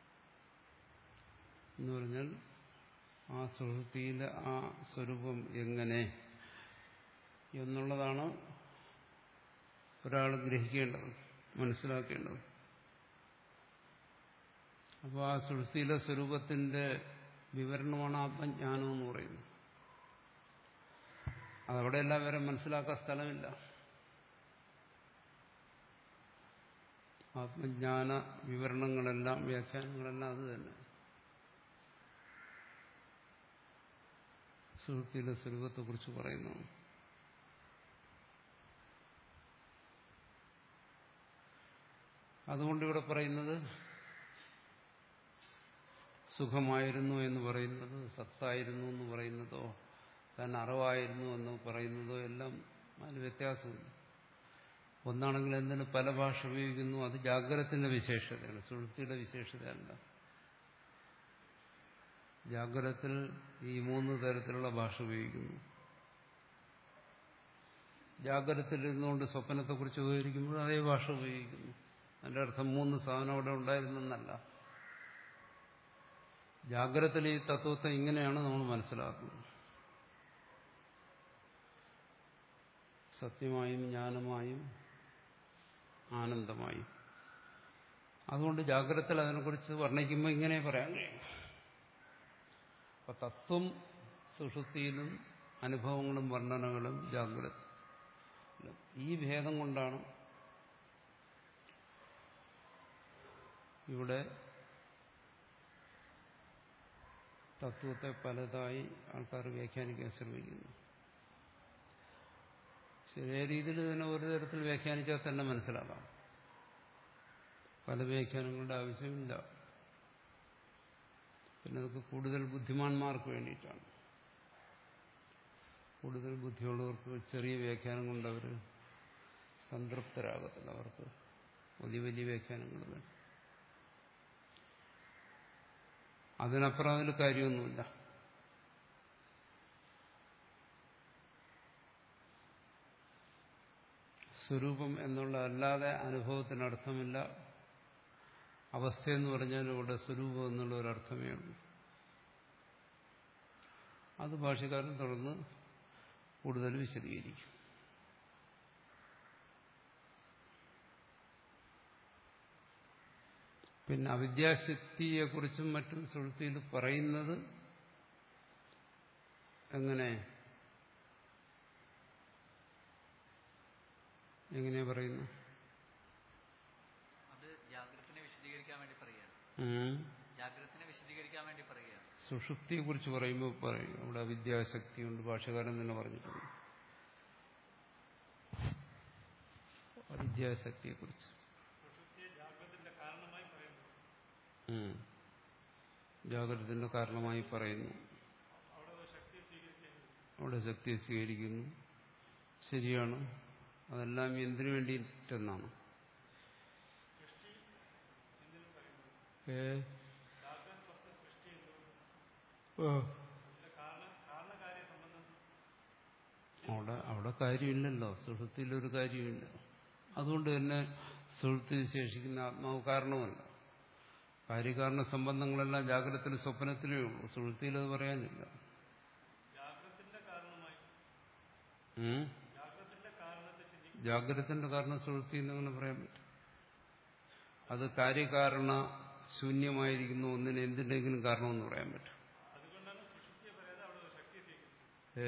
എന്ന് പറഞ്ഞാൽ ആ സുഹൃത്തിയിലെ ആ സ്വരൂപം എങ്ങനെ എന്നുള്ളതാണ് ഒരാൾ ഗ്രഹിക്കേണ്ടത് മനസ്സിലാക്കേണ്ടത് അപ്പോൾ ആ സുഹൃത്തിയിലെ സ്വരൂപത്തിന്റെ വിവരണമാണ് ആത്മജ്ഞാനം എന്ന് പറയുന്നത് അതവിടെ എല്ലാം വരെ മനസ്സിലാക്കാൻ സ്ഥലമില്ല ആത്മജ്ഞാന വിവരണങ്ങളെല്ലാം വ്യാഖ്യാനങ്ങളെല്ലാം അത് തന്നെ സുഹൃത്തിയുടെ സ്വരൂപത്തെക്കുറിച്ച് പറയുന്നു അതുകൊണ്ട് ഇവിടെ പറയുന്നത് സുഖമായിരുന്നു എന്ന് പറയുന്നത് സത്തായിരുന്നു എന്ന് പറയുന്നതോ താൻ അറിവായിരുന്നു എന്ന് പറയുന്നതോ എല്ലാം അതിന് വ്യത്യാസമുണ്ട് ഒന്നാണെങ്കിൽ എന്തിന് പല ഭാഷ ഉപയോഗിക്കുന്നു അത് ജാഗ്രതത്തിന്റെ വിശേഷതയാണ് സുഹൃത്തിയുടെ വിശേഷതയല്ല ജാഗ്രതത്തിൽ ഈ മൂന്ന് തരത്തിലുള്ള ഭാഷ ഉപയോഗിക്കുന്നു ജാഗ്രതത്തിൽ ഇരുന്നുകൊണ്ട് സ്വപ്നത്തെക്കുറിച്ച് ഉപയോഗിക്കുമ്പോൾ അതേ ഭാഷ ഉപയോഗിക്കുന്നു അതിന്റെ അർത്ഥം മൂന്ന് സാധനം അവിടെ ഉണ്ടായിരുന്നെന്നല്ല ജാഗ്രതയിൽ ഈ തത്വത്തെ ഇങ്ങനെയാണ് നമ്മൾ മനസ്സിലാക്കുന്നത് സത്യമായും ജ്ഞാനമായും ആനന്ദമായും അതുകൊണ്ട് ജാഗ്രതയിൽ അതിനെക്കുറിച്ച് വർണ്ണിക്കുമ്പോൾ ഇങ്ങനെ പറയാൻ കഴിയും അപ്പൊ തത്വം സുഷുപ്തിയിലും അനുഭവങ്ങളും വർണ്ണനകളും ജാഗ്രത ഈ ഭേദം കൊണ്ടാണ് ഇവിടെ തത്വത്തെ പലതായി ആൾക്കാർ വ്യാഖ്യാനിക്കാൻ ശ്രമിക്കുന്നു ശരിയായ രീതിയിൽ ഇതിനെ ഒരു തരത്തിൽ വ്യാഖ്യാനിച്ചാൽ തന്നെ മനസ്സിലാക്കാം പല വ്യാഖ്യാനങ്ങളുടെ ആവശ്യമില്ല പിന്നെ അതൊക്കെ കൂടുതൽ ബുദ്ധിമാന്മാർക്ക് വേണ്ടിയിട്ടാണ് കൂടുതൽ ബുദ്ധിയുള്ളവർക്ക് ചെറിയ വ്യാഖ്യാനം കൊണ്ട് അവർ സംതൃപ്തരാകത്തില്ല അവർക്ക് വലിയ വലിയ വ്യാഖ്യാനങ്ങൾ വേണം അതിനപ്പുറം അതിൽ കാര്യമൊന്നുമില്ല സ്വരൂപം എന്നുള്ള അല്ലാതെ അനുഭവത്തിന് അർത്ഥമില്ല അവസ്ഥയെന്ന് പറഞ്ഞാൽ ഇവിടെ സ്വരൂപം എന്നുള്ള ഒരർത്ഥമേ ഉള്ളൂ അത് ഭാഷകാരൻ തുടർന്ന് കൂടുതൽ വിശദീകരിക്കും പിന്നെ അവിദ്യാശക്തിയെക്കുറിച്ചും മറ്റും സുഹൃത്തിയിൽ പറയുന്നത് എങ്ങനെ എങ്ങനെയാ പറയുന്നു അത് ജാഗ്രതത്തിനെ വിശദീകരിക്കാൻ വേണ്ടി പറയുകയാണ് ഉം. ജാഗ്രതത്തിനെ വിശദീകരിക്കാൻ വേണ്ടി പറയുകയാണ് സുഷുപ്തിയെ കുറിച്ച് പറയുമ്പോൾ പറയും അവിടെ അവിദ്യാശക്തി ഉണ്ട് ഭാഷകാരൻ തന്നെ പറഞ്ഞിട്ടുണ്ട് അവിദ്യാശക്തിയെ കുറിച്ച് ജാഗ്രതത്തിന്റെ കാരണമായി പറയുന്നു അവിടെ ശക്തിയെ സ്വീകരിക്കുന്നു ശരിയാണ് അതെല്ലാം എന്തിനു വേണ്ടിയിട്ടെന്നാണ് ഏ ആ. അവിടെ അവിടെ കാര്യമില്ലല്ലോ സുഹൃത്തിലൊരു കാര്യമില്ല അതുകൊണ്ട് തന്നെ സുഹൃത്തിൽ ശേഷിക്കുന്ന ആത്മാവ് കാരണമല്ല കാര്യകാരണ സംബന്ധങ്ങളെല്ലാം ജാഗ്രതത്തിലും സ്വപ്നത്തിലേ ഉള്ളൂ സുഹൃത്തിയിൽ അത് പറയാനില്ല ഉം? ജാഗ്രതത്തിന്റെ കാരണം സുഹൃത്തി എന്നങ്ങനെ പറയാൻ പറ്റും അത് കാര്യകാരണ ശൂന്യമായിരിക്കുന്ന ഒന്നിന് എന്തിൻ്റെങ്കിലും കാരണമെന്ന് പറയാൻ പറ്റും ഏ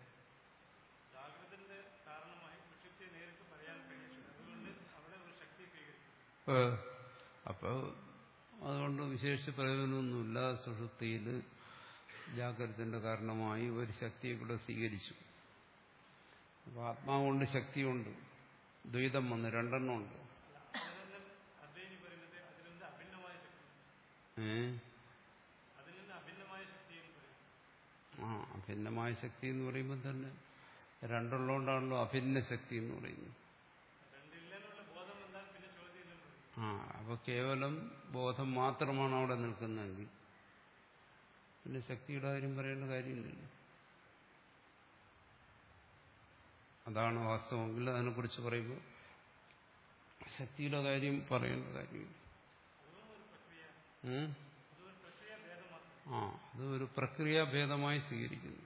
ഏ, അപ്പൊ അതുകൊണ്ട് വിശേഷിച്ച് പ്രയോജനമൊന്നുമില്ല സുഷുപ്തിയിൽ ജാഗ്രതത്തിന്റെ കാരണമായി ഒരു ശക്തിയെ കൂടെ സ്വീകരിച്ചു അപ്പൊ ആത്മാവുണ്ട് ശക്തിയുണ്ട് ദ്വൈതം വന്ന് രണ്ടെണ്ണം ഉണ്ട് ഏ ആ അഭിന്നമായ ശക്തി എന്ന് പറയുമ്പോൾ തന്നെ രണ്ടുള്ളതുകൊണ്ടാണല്ലോ അഭിന്ന ശക്തി എന്ന് പറയുന്നത് ആ അപ്പൊ കേവലം ബോധം മാത്രമാണ് അവിടെ നിൽക്കുന്നതെങ്കിൽ പിന്നെ ശക്തിയുടെ കാര്യം പറയേണ്ട കാര്യമില്ലല്ലോ അതാണ് വാസ്തവമെങ്കിൽ അതിനെക്കുറിച്ച് പറയുമ്പോൾ ശക്തിയുടെ കാര്യം പറയേണ്ട കാര്യമില്ല ഉം? ആ അത് ഒരു പ്രക്രിയാഭേദമായി സ്വീകരിക്കുന്നു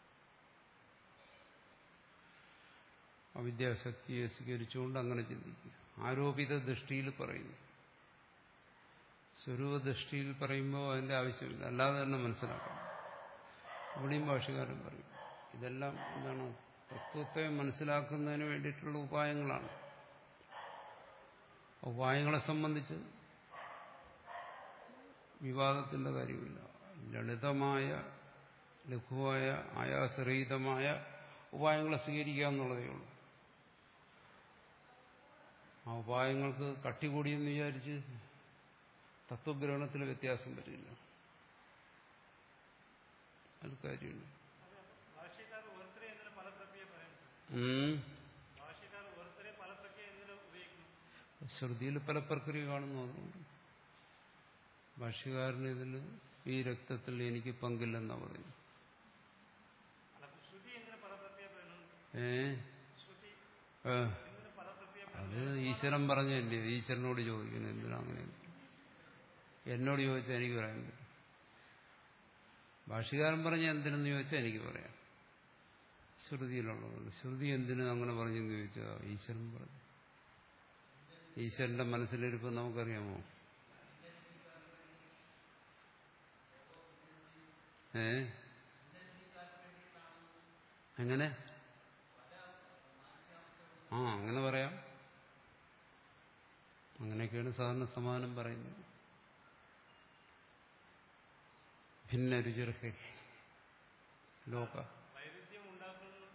അവിദ്യാശക്തിയെ സ്വീകരിച്ചുകൊണ്ട് അങ്ങനെ ചിന്തിക്കുക ആരോപിത ദൃഷ്ടിയിൽ പറയുന്നു സ്വരൂപ ദൃഷ്ടിയിൽ പറയുമ്പോൾ അതിന്റെ ആവശ്യമില്ല അല്ലാതെ തന്നെ മനസ്സിലാക്കണം ഇവിടെയും ഭാഷകാരൻ പറയും ഇതെല്ലാം എന്താണ് തത്വത്തെ മനസ്സിലാക്കുന്നതിന് വേണ്ടിയിട്ടുള്ള ഉപായങ്ങളാണ് ഉപായങ്ങളെ സംബന്ധിച്ച് വിവാദത്തിന്റെ കാര്യമില്ല ലളിതമായ ലഘുവായ ആയാസരഹിതമായ ഉപായങ്ങളെ സ്വീകരിക്കുക എന്നുള്ളതേ ഉള്ളൂ ആ ഉപായങ്ങൾക്ക് കട്ടി കൂടിയെന്ന് വിചാരിച്ച് തത്വഗ്രഹണത്തിൽ വ്യത്യാസം വരില്ല അത് കാര്യമില്ല ഉം. ശ്രുതിയിൽ പല പ്രക്രിയ കാണുന്നു അതുകൊണ്ട് ഭാഷ്യകാരന് ഇതിൽ ഈ രക്തത്തിൽ എനിക്ക് പങ്കില്ലെന്നാ പറയുന്നു ഏ ആ. അത് ഈ ഈശ്വരൻ പറഞ്ഞല്ലേ ഈശ്വരനോട് ചോദിക്കുന്നു എന്തിനാ അങ്ങനെ എന്നോട് ചോദിച്ചാൽ എനിക്ക് പറയാൻ പറ്റും ഭാഷകാരൻ പറഞ്ഞ എന്തിനെന്ന് ചോദിച്ചാൽ എനിക്ക് പറയാം ശ്രുതിയിലുള്ളതുകൊണ്ട് ശ്രുതി എന്തിനു അങ്ങനെ പറഞ്ഞെന്ന് ചോദിച്ചാൽ ഈശ്വരൻ പറഞ്ഞു ഈശ്വരന്റെ മനസ്സിലിരിപ്പ് നമുക്കറിയാമോ ഏ എങ്ങനെ ആ അങ്ങനെ പറയാം അങ്ങനെയൊക്കെയാണ് സാധാരണ സമാനം പറയുന്നത് ഭിന്ന രുചിർഹി ലോക വൈരുദ്ധ്യം ഉണ്ടാക്കുന്നു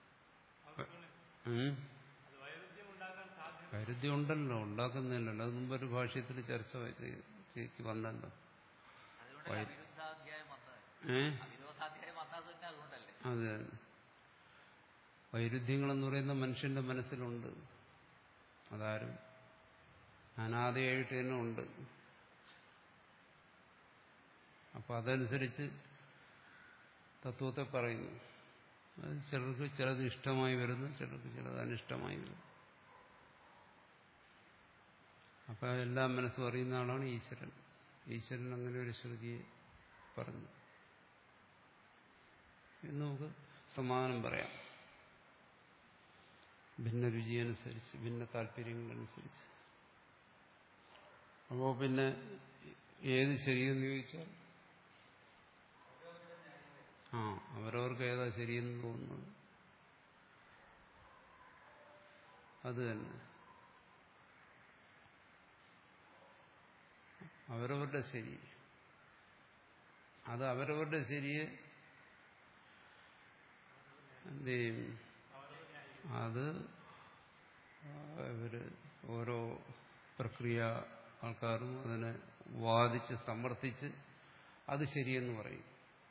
ഉം. അത് വൈരുദ്ധ്യം ഉണ്ടാക്കാൻ സാധ്യത വൈരുദ്ധ്യം ഉണ്ടല്ലോ ഉണ്ടാക്കുന്നില്ലല്ലോ അത് മുമ്പൊരു ഭാഷ്യത്തിൽ ചർച്ച ചെയ്- ചെയ്ക്ക് വന്നല്ലോ അതുകൊണ്ട് വൈ- അവിരുദ്ധാധ്യായം വന്നത് ഏ അവിരോധാധ്യായം വന്നത് തന്നെ അതുകൊണ്ടല്ലേ അത് തന്നെ. വൈരുദ്ധ്യങ്ങളെന്ന് പറയുന്ന മനുഷ്യന്റെ മനസ്സിലുണ്ട് അതാരും അനാദിയായിട്ട് തന്നെ ഉണ്ട് അപ്പൊ അതനുസരിച്ച് തത്വത്തെ പറയുന്നു അത് ചിലർക്ക് ചിലത് ഇഷ്ടമായി വരുന്നു ചിലർക്ക് ചിലത് അനിഷ്ടമായി വരുന്നു അപ്പൊ എല്ലാം മനസ്സും അറിയുന്ന ആളാണ് ഈശ്വരൻ ഈശ്വരൻ അങ്ങനെ ഒരു ശ്രുതിയെ പറഞ്ഞു എന്ന് നമുക്ക് സമാധാനം പറയാം ഭിന്ന രുചിയനുസരിച്ച് ഭിന്ന താല്പര്യങ്ങളനുസരിച്ച് അപ്പോ പിന്നെ ഏത് ശരിയെന്ന് ചോദിച്ചാൽ ആ അവരവർക്ക് ഏതാ ശരിയെന്ന് തോന്നുന്നത് അത് തന്നെ അവരവരുടെ ശരി അത് അവരവരുടെ ശരിയെ എന്ത് ചെയ്യും അത് ഇവര് ഓരോ പ്രക്രിയ ആൾക്കാരും അതിനെ വാദിച്ച് സമർത്ഥിച്ച് അത് ശരിയെന്ന് പറയും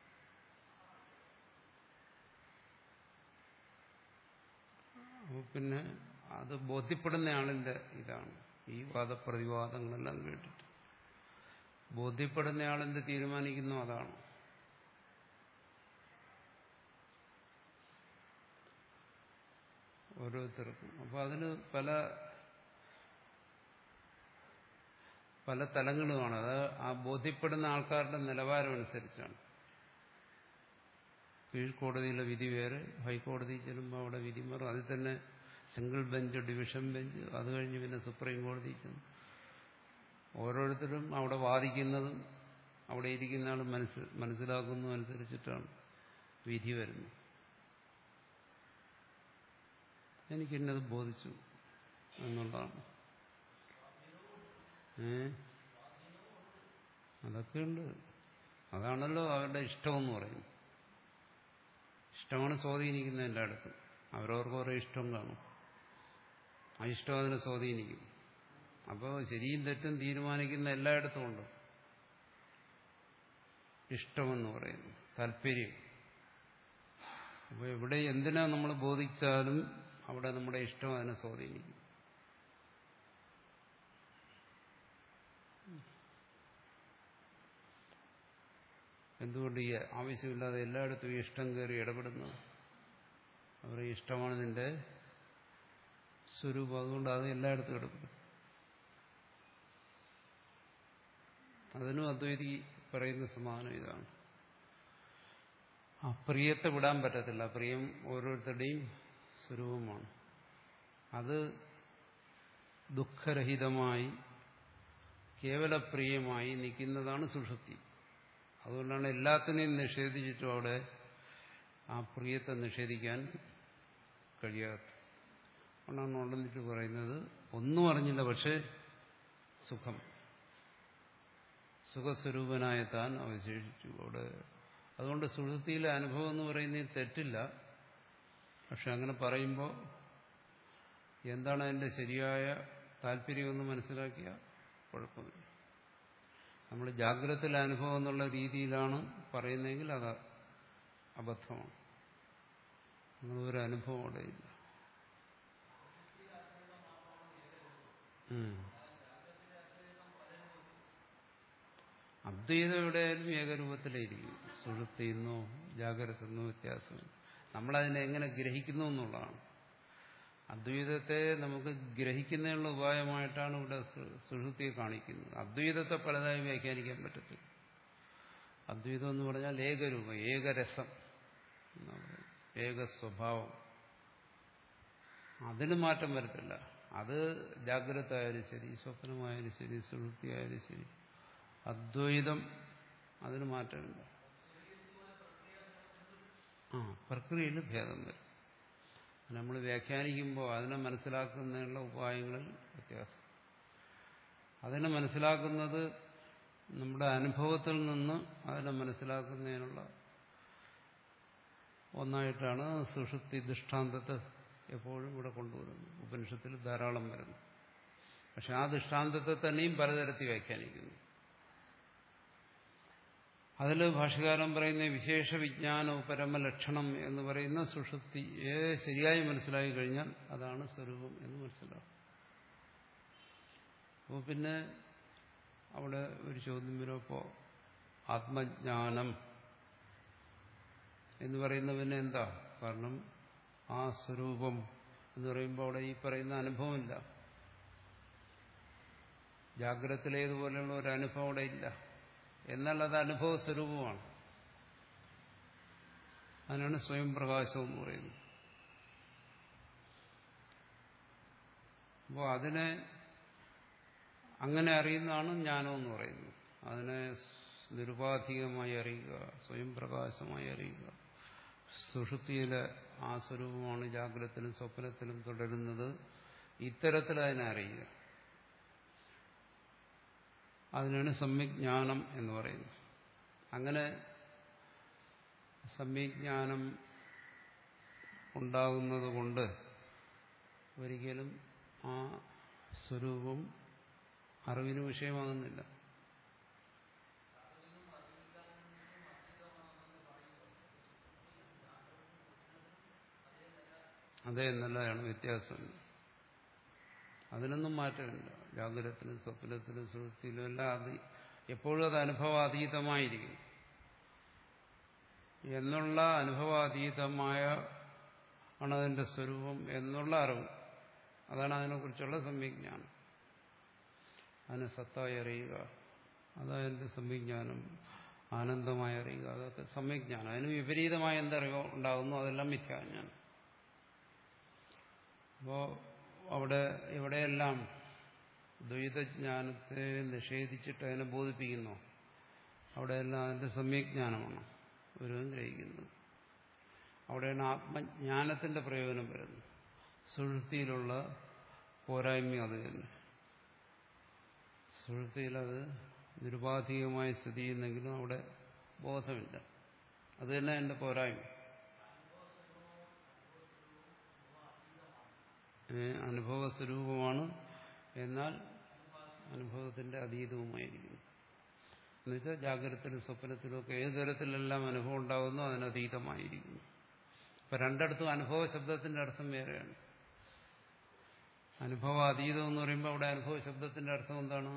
അപ്പോൾ പിന്നെ അത് ബോധ്യപ്പെടുന്ന ആളിന്റെ ഇതാണ് ഈ വാദപ്രതിവാദങ്ങളെല്ലാം കേട്ടിട്ട് ബോധ്യപ്പെടുന്ന ആളെന്ത് തീരുമാനിക്കുന്നു അതാണ് ഓരോരുത്തർക്കും അപ്പൊ അതിന് പല പല തലങ്ങളുമാണ് അത് ആ ബോധ്യപ്പെടുന്ന ആൾക്കാരുടെ നിലവാരം അനുസരിച്ചാണ് കീഴ്ക്കോടതിയിലെ വിധി വേറെ ഹൈക്കോടതി ചെല്ലുമ്പോൾ അവിടെ വിധി മാറും അതിൽ തന്നെ സിംഗിൾ ബെഞ്ച് ഡിവിഷൻ ബെഞ്ച് അത് കഴിഞ്ഞ് പിന്നെ സുപ്രീം കോടതി ചെന്നു ഓരോരുത്തരും അവിടെ വാദിക്കുന്നതും അവിടെ ഇരിക്കുന്ന ആൾ മനസ്സ് മനസ്സിലാക്കുന്നതും അനുസരിച്ചിട്ടാണ് വിധി വരുന്നത് എനിക്കിന്നത് ബോധിച്ചു എന്നുള്ളതാണ് ഏ അതൊക്കെയുണ്ട് അതാണല്ലോ അവരുടെ ഇഷ്ടമെന്ന് പറയുന്നത് ഇഷ്ടമാണ് സ്വാധീനിക്കുന്നത് എൻ്റെ അടുത്ത് അവരവർക്ക് ഓരോ ഇഷ്ടം കാണും ആ ഇഷ്ടം അതിനെ സ്വാധീനിക്കും അപ്പോൾ ശരിയും തെറ്റും തീരുമാനിക്കുന്ന എല്ലായിടത്തും ഉണ്ട് ഇഷ്ടമെന്ന് പറയുന്നു താല്പര്യം അപ്പോൾ എവിടെ എന്തിനാ നമ്മൾ ബോധിച്ചാലും അവിടെ നമ്മുടെ ഇഷ്ടം അതിനെ സ്വാധീനിക്കും എന്തുകൊണ്ട് ഈ ആവശ്യമില്ലാതെ എല്ലായിടത്തും ഈ ഇഷ്ടം കയറി ഇടപെടുന്നു അവരുടെ ഇഷ്ടമാണ് നിന്റെ സ്വരൂപം അതുകൊണ്ട് അത് എല്ലായിടത്തും ഇടപെടും അതിനും അദ്വൈതി പറയുന്ന സമാനം ഇതാണ് ആ പ്രിയത്തെ വിടാൻ പറ്റത്തില്ല പ്രിയം ഓരോരുത്തരുടെയും സ്വരൂപമാണ് അത് ദുഃഖരഹിതമായി കേവല പ്രിയമായി നിൽക്കുന്നതാണ് സുഷുപ്തി അതുകൊണ്ടാണ് എല്ലാത്തിനെയും നിഷേധിച്ചിട്ടും അവിടെ ആ പ്രിയത്തെ നിഷേധിക്കാൻ കഴിയാത്ത അതുകൊണ്ടാണ് ഉണ്ടെന്നിട്ട് പറയുന്നത് ഒന്നും അറിഞ്ഞില്ല പക്ഷേ സുഖം സുഖസ്വരൂപനായ താൻ അവശേഷിച്ചു അവിടെ അതുകൊണ്ട് സുഹൃത്തിയിലെ അനുഭവം എന്ന് പറയുന്നതിൽ തെറ്റില്ല പക്ഷെ അങ്ങനെ പറയുമ്പോൾ എന്താണ് അതിൻ്റെ ശരിയായ താല്പര്യമെന്ന് മനസ്സിലാക്കിയ കുഴപ്പമില്ല നമ്മൾ ജാഗ്രതയിലെ അനുഭവം എന്നുള്ള രീതിയിലാണ് പറയുന്നതെങ്കിൽ അത് അബദ്ധമാണ് നമ്മളൊരു അനുഭവം അവിടെ ഇല്ല ഉം. അദ്വൈതം എവിടെയായാലും ഏകരൂപത്തിലായിരിക്കും സുഷുപ്തിന്നോ ജാഗ്രതെന്നോ വ്യത്യാസം നമ്മളതിനെ എങ്ങനെ ഗ്രഹിക്കുന്നു എന്നുള്ളതാണ് അദ്വൈതത്തെ നമുക്ക് ഗ്രഹിക്കുന്നതിനുള്ള ഉപായമായിട്ടാണ് ഇവിടെ സു- സുഷുപ്തിയെ കാണിക്കുന്നത് അദ്വൈതത്തെ പലതായി വ്യാഖ്യാനിക്കാൻ പറ്റത്തില്ല അദ്വൈതം എന്ന് പറഞ്ഞാൽ ഏകരൂപം ഏകരസം എന്നാ പറയുന്നത്. ഏക സ്വഭാവം അതിന് മാറ്റം വരത്തില്ല അത് ജാഗ്രത ആയാലും ശരി സ്വപ്നമായാലും ശരി സുഹൃത്തി ആയാലും ശരി അദ്വൈതം അതിന് മാറ്റമില്ല ആ പ്രക്രിയയിൽ ഭേദം വരും നമ്മൾ വ്യാഖ്യാനിക്കുമ്പോൾ അതിനെ മനസ്സിലാക്കുന്നതിനുള്ള ഉപായങ്ങളിൽ വ്യത്യാസം അതിനെ മനസ്സിലാക്കുന്നത് നമ്മുടെ അനുഭവത്തിൽ നിന്ന് അതിനെ മനസ്സിലാക്കുന്നതിനുള്ള ഒന്നായിട്ടാണ് സുഷുപ്തി ദൃഷ്ടാന്തത്തെ എപ്പോഴും ഇവിടെ കൊണ്ടുവരുന്നത് ഉപനിഷത്തിൽ ധാരാളം വരുന്നു പക്ഷെ ആ ദൃഷ്ടാന്തത്തെ തന്നെയും പലതരത്തിൽ വ്യാഖ്യാനിക്കുന്നു അതിൽ ഭാഷകാരൻ പറയുന്ന വിശേഷ വിജ്ഞാന പരമലക്ഷണം എന്ന് പറയുന്ന സുഷുപ്തിയെ ശരിയായി മനസ്സിലാക്കി കഴിഞ്ഞാൽ അതാണ് സ്വരൂപം എന്ന് മനസ്സിലാവും അപ്പോൾ പിന്നെ അവിടെ ഒരു ചോദ്യം വരുമ്പോൾ ആത്മജ്ഞാനം എന്ന് പറയുന്ന പിന്നെ എന്താ കാരണം ആ സ്വരൂപം എന്ന് പറയുമ്പോൾ അവിടെ ഈ പറയുന്ന അനുഭവമില്ല ജാഗ്രതയിലേതുപോലെയുള്ള ഒരു അനുഭവം അവിടെ ഇല്ല എന്നാൽ അത് അനുഭവ സ്വരൂപമാണ് അതിനാണ് സ്വയം പ്രകാശം എന്ന് പറയുന്നത് അപ്പോൾ അതിനെ അങ്ങനെ അറിയുന്നതാണ് ജ്ഞാനം എന്ന് പറയുന്നത് അതിനെ നിരുപാധികമായി അറിയുക സ്വയം പ്രകാശമായി അറിയുക സുഷുപ്തിയിലെ ആ സ്വരൂപമാണ് ജാഗ്രതത്തിലും സ്വപ്നത്തിലും തുടരുന്നത് ഇത്തരത്തിൽ അതിനെ അറിയുക അതിനാണ് സമ്യജ്ഞാനം എന്ന് പറയുന്നത് അങ്ങനെ സമ്യജ്ഞാനം ഉണ്ടാകുന്നത് കൊണ്ട് ഒരിക്കലും ആ സ്വരൂപം അറിവിന് വിഷയമാകുന്നില്ല അതേ എന്നല്ലാണ് വ്യത്യാസം അതിനൊന്നും മാറ്റമില്ല ജാഗ്രതത്തിലും സ്വപ്നത്തിലും സുഹൃത്തിലും എല്ലാം അത് എപ്പോഴും അത് അനുഭവാതീതമായിരിക്കും എന്നുള്ള അനുഭവാതീതമായ ആണ് അതിന്റെ സ്വരൂപം എന്നുള്ള അറിവ് അതാണ് അതിനെക്കുറിച്ചുള്ള സംവിജ്ഞാനം അതിനെ സത്തായി അറിയുക അതതിൻ്റെ സംവിജ്ഞാനം ആനന്ദമായി അറിയുക അതൊക്കെ സംവിജ്ഞാനം അതിന് വിപരീതമായ എന്തറിവോ ഉണ്ടാകുന്നു അതെല്ലാം മിഥ്യാജ്ഞാനം അപ്പോൾ അവിടെ എവിടെയെല്ലാം ദ്വൈതജ്ഞാനത്തെ നിഷേധിച്ചിട്ട് അതിനെ ബോധിപ്പിക്കുന്നു അവിടെയെല്ലാം അതിൻ്റെ സമ്യജ്ഞാനമാണ് ഒരുവൻ ഗ്രഹിക്കുന്നത് അവിടെയാണ് ആത്മജ്ഞാനത്തിന്റെ പ്രയോജനം വരുന്നത് സുഹൃത്തിയിലുള്ള പോരായ്മ അത് തന്നെ സുഹൃത്തിയിൽ അത് നിരുപാധികമായി സ്ഥിതി ചെയ്യുന്നെങ്കിലും അവിടെ ബോധമില്ല അത് തന്നെ എൻ്റെ പോരായ്മ അനുഭവ സ്വരൂപമാണ് എന്നാൽ അനുഭവത്തിന്റെ അതീതവുമായിരിക്കുന്നു എന്നുവെച്ചാൽ ജാഗ്രതത്തിലും സ്വപ്നത്തിലും ഒക്കെ ഏത് തരത്തിലെല്ലാം അനുഭവം ഉണ്ടാകുന്നു അതിനതീതമായിരിക്കുന്നു ഇപ്പൊ രണ്ടിടത്തും അനുഭവ ശബ്ദത്തിന്റെ അർത്ഥം വേറെയാണ് അനുഭവ അതീതം എന്ന് പറയുമ്പോൾ അവിടെ അനുഭവ ശബ്ദത്തിന്റെ അർത്ഥം എന്താണ്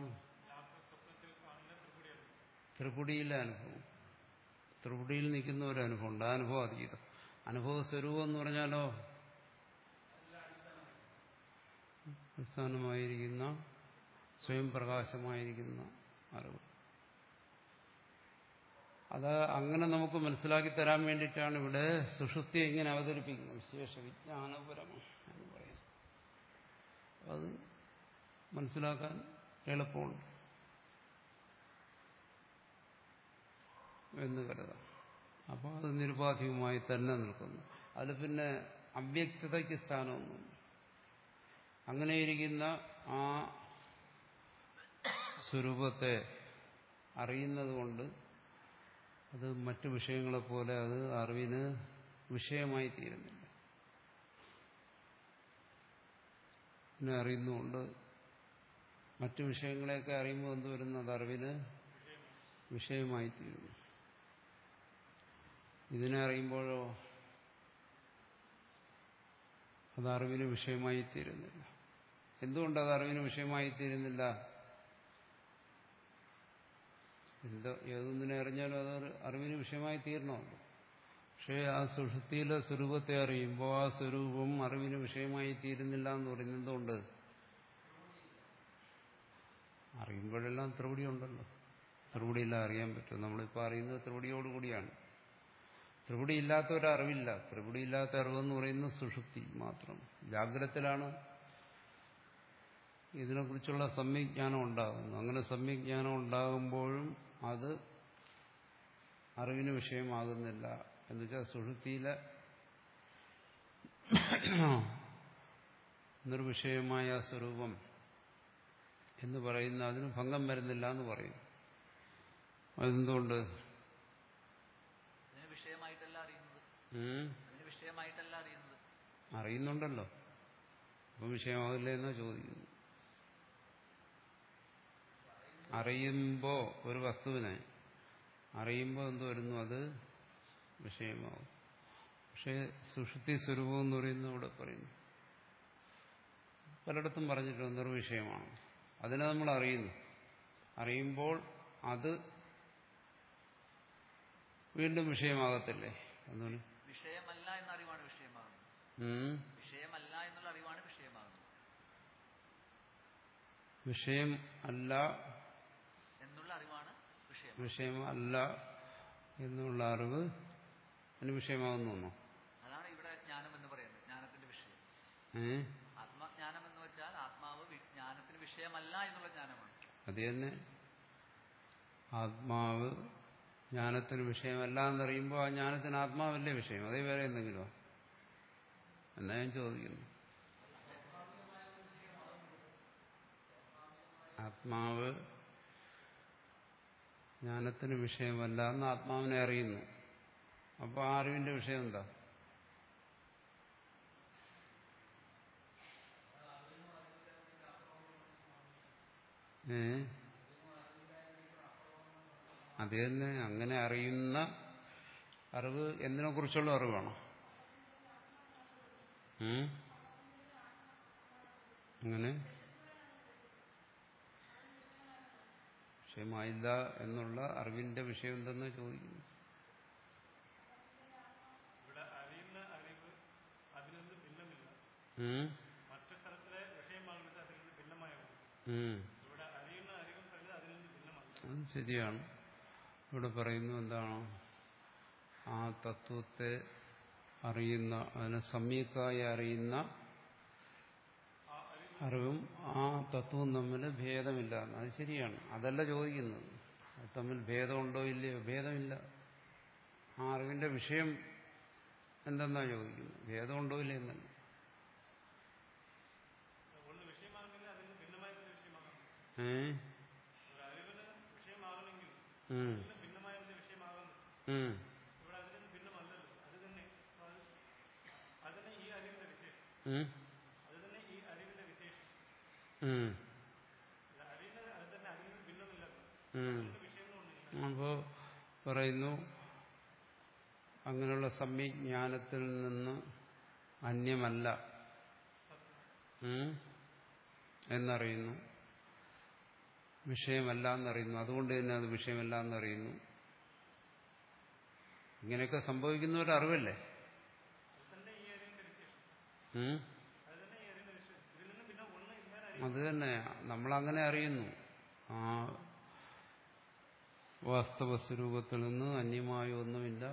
ത്രിപുടിയിലെ അനുഭവം ത്രിപുടിയിൽ നിൽക്കുന്ന ഒരു അനുഭവം ഉണ്ട് ആ അനുഭവ അതീതം അനുഭവ സ്വരൂപം എന്ന് പറഞ്ഞാലോ അടിസ്ഥാനമായിരിക്കുന്ന സ്വയം പ്രകാശമായിരിക്കുന്ന അറിവ് അത് അങ്ങനെ നമുക്ക് മനസ്സിലാക്കി തരാൻ വേണ്ടിയിട്ടാണ് ഇവിടെ സുഷുപ്തി ഇങ്ങനെ അവതരിപ്പിക്കുന്നത് വിശേഷ വിജ്ഞാനപരമം എന്ന് പറയുന്നത് അത് മനസ്സിലാക്കാൻ എളുപ്പമുണ്ട് എന്ന് കരുതാം അപ്പോൾ അത് നിരുപാധികമായി തന്നെ നിൽക്കുന്നു അതിൽ പിന്നെ അവ്യക്തതയ്ക്ക് സ്ഥാനമൊന്നുമില്ല അങ്ങനെയിരിക്കുന്ന ആ സ്വരൂപത്തെ അറിയുന്നത് കൊണ്ട് അത് മറ്റു വിഷയങ്ങളെപ്പോലെ അത് അറിവിന് വിഷയമായി തീരുന്നില്ല പിന്നെ അറിയുന്നുകൊണ്ട് മറ്റു വിഷയങ്ങളെയൊക്കെ അറിയുമ്പോൾ എന്ത് വരുന്നു അത് അറിവിന് വിഷയമായി തീരുന്നു ഇതിനെ അറിയുമ്പോഴോ അത് അറിവിന് വിഷയമായി തീരുന്നില്ല എന്തുകൊണ്ട് അത് അറിവിന് വിഷയമായി തീരുന്നില്ല എന്ത് ഏതൊന്നിനെ അറിഞ്ഞാലും അത് അറിവിന് വിഷയമായി തീരണമല്ലോ പക്ഷേ ആ സുഷുതിയിലെ സ്വരൂപത്തെ അറിയുമ്പോൾ ആ സ്വരൂപം അറിവിന് വിഷയമായി തീരുന്നില്ല എന്ന് പറയുന്നത് എന്തുകൊണ്ട് അറിയുമ്പോഴെല്ലാം ത്രിപുടി ഉണ്ടല്ലോ ത്രിപുടിയില്ല അറിയാൻ പറ്റും നമ്മളിപ്പോൾ അറിയുന്നത് ത്രിപുടിയോടുകൂടിയാണ് ത്രിപുടി ഇല്ലാത്ത ഒരറിവില്ല ത്രിപുടി ഇല്ലാത്ത അറിവെന്ന് പറയുന്നത് സുഷുപ്തി മാത്രം ജാഗ്രതത്തിലാണ് ഇതിനെക്കുറിച്ചുള്ള സമ്യജ്ഞാനം ഉണ്ടാകുന്നു അങ്ങനെ സമ്യജ്ഞാനം ഉണ്ടാകുമ്പോഴും അത് അറിവിന് വിഷയമാകുന്നില്ല എന്നുവെച്ചാൽ സുഷുപ്തിയിലെ നിർവിഷയമായ സ്വരൂപം എന്ന് പറയുന്ന അതിന് ഭംഗം വരുന്നില്ല എന്ന് പറയും അതെന്തുകൊണ്ട് അതിന് വിഷയമായിട്ടല്ല അറിയുന്നത് ഉം? അതിന് വിഷയമായിട്ടല്ല അറിയുന്നത് അറിയുന്നുണ്ടല്ലോ അപ്പം വിഷയമാകില്ല എന്നാ ചോദിക്കുന്നു അറിയുമ്പോ ഒരു വസ്തുവിനെ അറിയുമ്പോൾ എന്ത് വരുന്നു അത് വിഷയമാവും പക്ഷേ സുഷുപ്തി സ്വരൂപം എന്ന് പറയുന്നത് ഇവിടെ പറയുന്നു പലയിടത്തും പറഞ്ഞിട്ടുണ്ട് നിർവിഷയമാണ് അതിനെ നമ്മൾ അറിയുന്നു അറിയുമ്പോൾ അത് വീണ്ടും വിഷയമാകത്തില്ലേ എന്നുകൊണ്ട് വിഷയമല്ല എന്ന അറിവാണ് വിഷയമാകുന്നത് ഉം വിഷയമല്ല എന്നുള്ള അറിവാണ് വിഷയമാകുന്നത് വിഷയം അല്ല എന്നുള്ള അറിവാണ് വിഷയം വിഷയം അല്ല എന്നുള്ള അറിവ് അതിന് വിഷയമാകുന്നു അതാണ് ഇവിടെ ജ്ഞാനം എന്ന് പറയുന്നത് ജ്ഞാനത്തിന്റെ വിഷയം ഏ ആത്മജ്ഞാനം എന്ന് വെച്ചാൽ ആത്മാവ് വി- ജ്ഞാനത്തിന് വിഷയമല്ല എന്നുള്ള ജ്ഞാനമാണ് അത് തന്നെ ആത്മാവ് ജ്ഞാനത്തിന് വിഷയമല്ല എന്നറിയുമ്പോൾ ആ ജ്ഞാനത്തിന് ആത്മാവല്ലേ വിഷയം അതേ വേറെ എന്തെങ്കിലുമോ എന്നാ ഞാൻ ചോദിക്കുന്നു ആത്മാവ് ജ്ഞാനത്തിന് വിഷയമല്ല എന്ന് ആത്മാവിനെ അറിയുന്നു അപ്പോൾ ആ അറിവിന്റെ വിഷയം എന്താ ഏ അത് തന്നെ അങ്ങനെ അറിയുന്ന അറിവ് എന്തിനെ കുറിച്ചുള്ള അറിവാണോ ഉം? അങ്ങനെ വിഷയമായില്ല എന്നുള്ള അറിവിന്റെ വിഷയം എന്തെന്ന് ചോദിക്കുന്നു ഇവിടെ അറിയുന്ന അറിവ് അതിൽ നിന്ന് ഭിന്നമില്ല ഉം? മറ്റു സ്ഥലത്തിലെ വിഷയമാകുന്നത് അതിൽ നിന്ന് ഭിന്നമായാണ് ഉം. ഇവിടെ അറിയുന്ന അറിവ് പറയുന്നത് അതിൽ നിന്ന് ഭിന്നമാണ് അത് ശരിയാണ് ഇവിടെ പറയുന്നു എന്താണ് ആ തത്വത്തെ അറിയുന്ന അതിനെ സമ്യക്കായി അറിയുന്ന അറിവും ആ തത്വവും തമ്മിൽ ഭേദമില്ല എന്ന്. അത് ശരിയാണ് അതല്ല ചോദിക്കുന്നത് അത് തമ്മിൽ ഭേദമുണ്ടോ ഇല്ലയോ ഭേദമില്ല ആ അറിവിന്റെ വിഷയം എന്തെന്നാ ചോദിക്കുന്നത് ഭേദമുണ്ടോ ഇല്ലയോ എന്നല്ല ഒന്ന് വിഷയമാകുന്നെങ്കിൽ അതിൽ നിന്ന് ഭിന്നമായ ഒരു വിഷയമാകണം ഏ ഒരു അറിവിന് വിഷയമാകണമെങ്കിൽ ഉം. അതിൽ നിന്ന് ഭിന്നമായ ഒരു വിഷയമാകുന്നു ഉം. ഇവിടെ അതിൽ നിന്ന് ഭിന്നമല്ലല്ലോ അത് തന്നെ അത് അത് തന്നെ ഈ അറിവിന്റെ വിശേഷം ഉം. അത് തന്നെ ഈ അറിവിന്റെ വിശേഷം ഉം. ഇത് അറിയുന്നത് അത് തന്നെ അതിൽ നിന്ന് ഭിന്നമില്ലല്ലോ ഉം. അതിന്റെ വിഷയങ്ങളൊന്നുമില്ല അപ്പോ പറയുന്നു അങ്ങനെയുള്ള സമ്യജ്ഞാനത്തിൽ നിന്ന് അന്യമല്ല ഉം, എന്നറിയുന്നു വിഷയമല്ല എന്നറിയുന്നു അതുകൊണ്ട് തന്നെ അത് വിഷയമല്ല എന്നറിയുന്നു ഇങ്ങനെയൊക്കെ സംഭവിക്കുന്ന ഒരു അറിവല്ലേ അത് തന്നെ ഈ അറിവിന്റെ വിശേഷം ഉം? അത് തന്നെ ഈ അറിവിന്റെ വിശേഷം ഇതിൽ നിന്ന് പിന്നെ ഒന്ന് ഇല്ലാതെ അത് തന്നെ നമ്മളങ്ങനെ അറിയുന്നു ആ വാസ്തവ സ്വരൂപത്തിൽ നിന്ന് അന്യമായ ഒന്നുമില്ല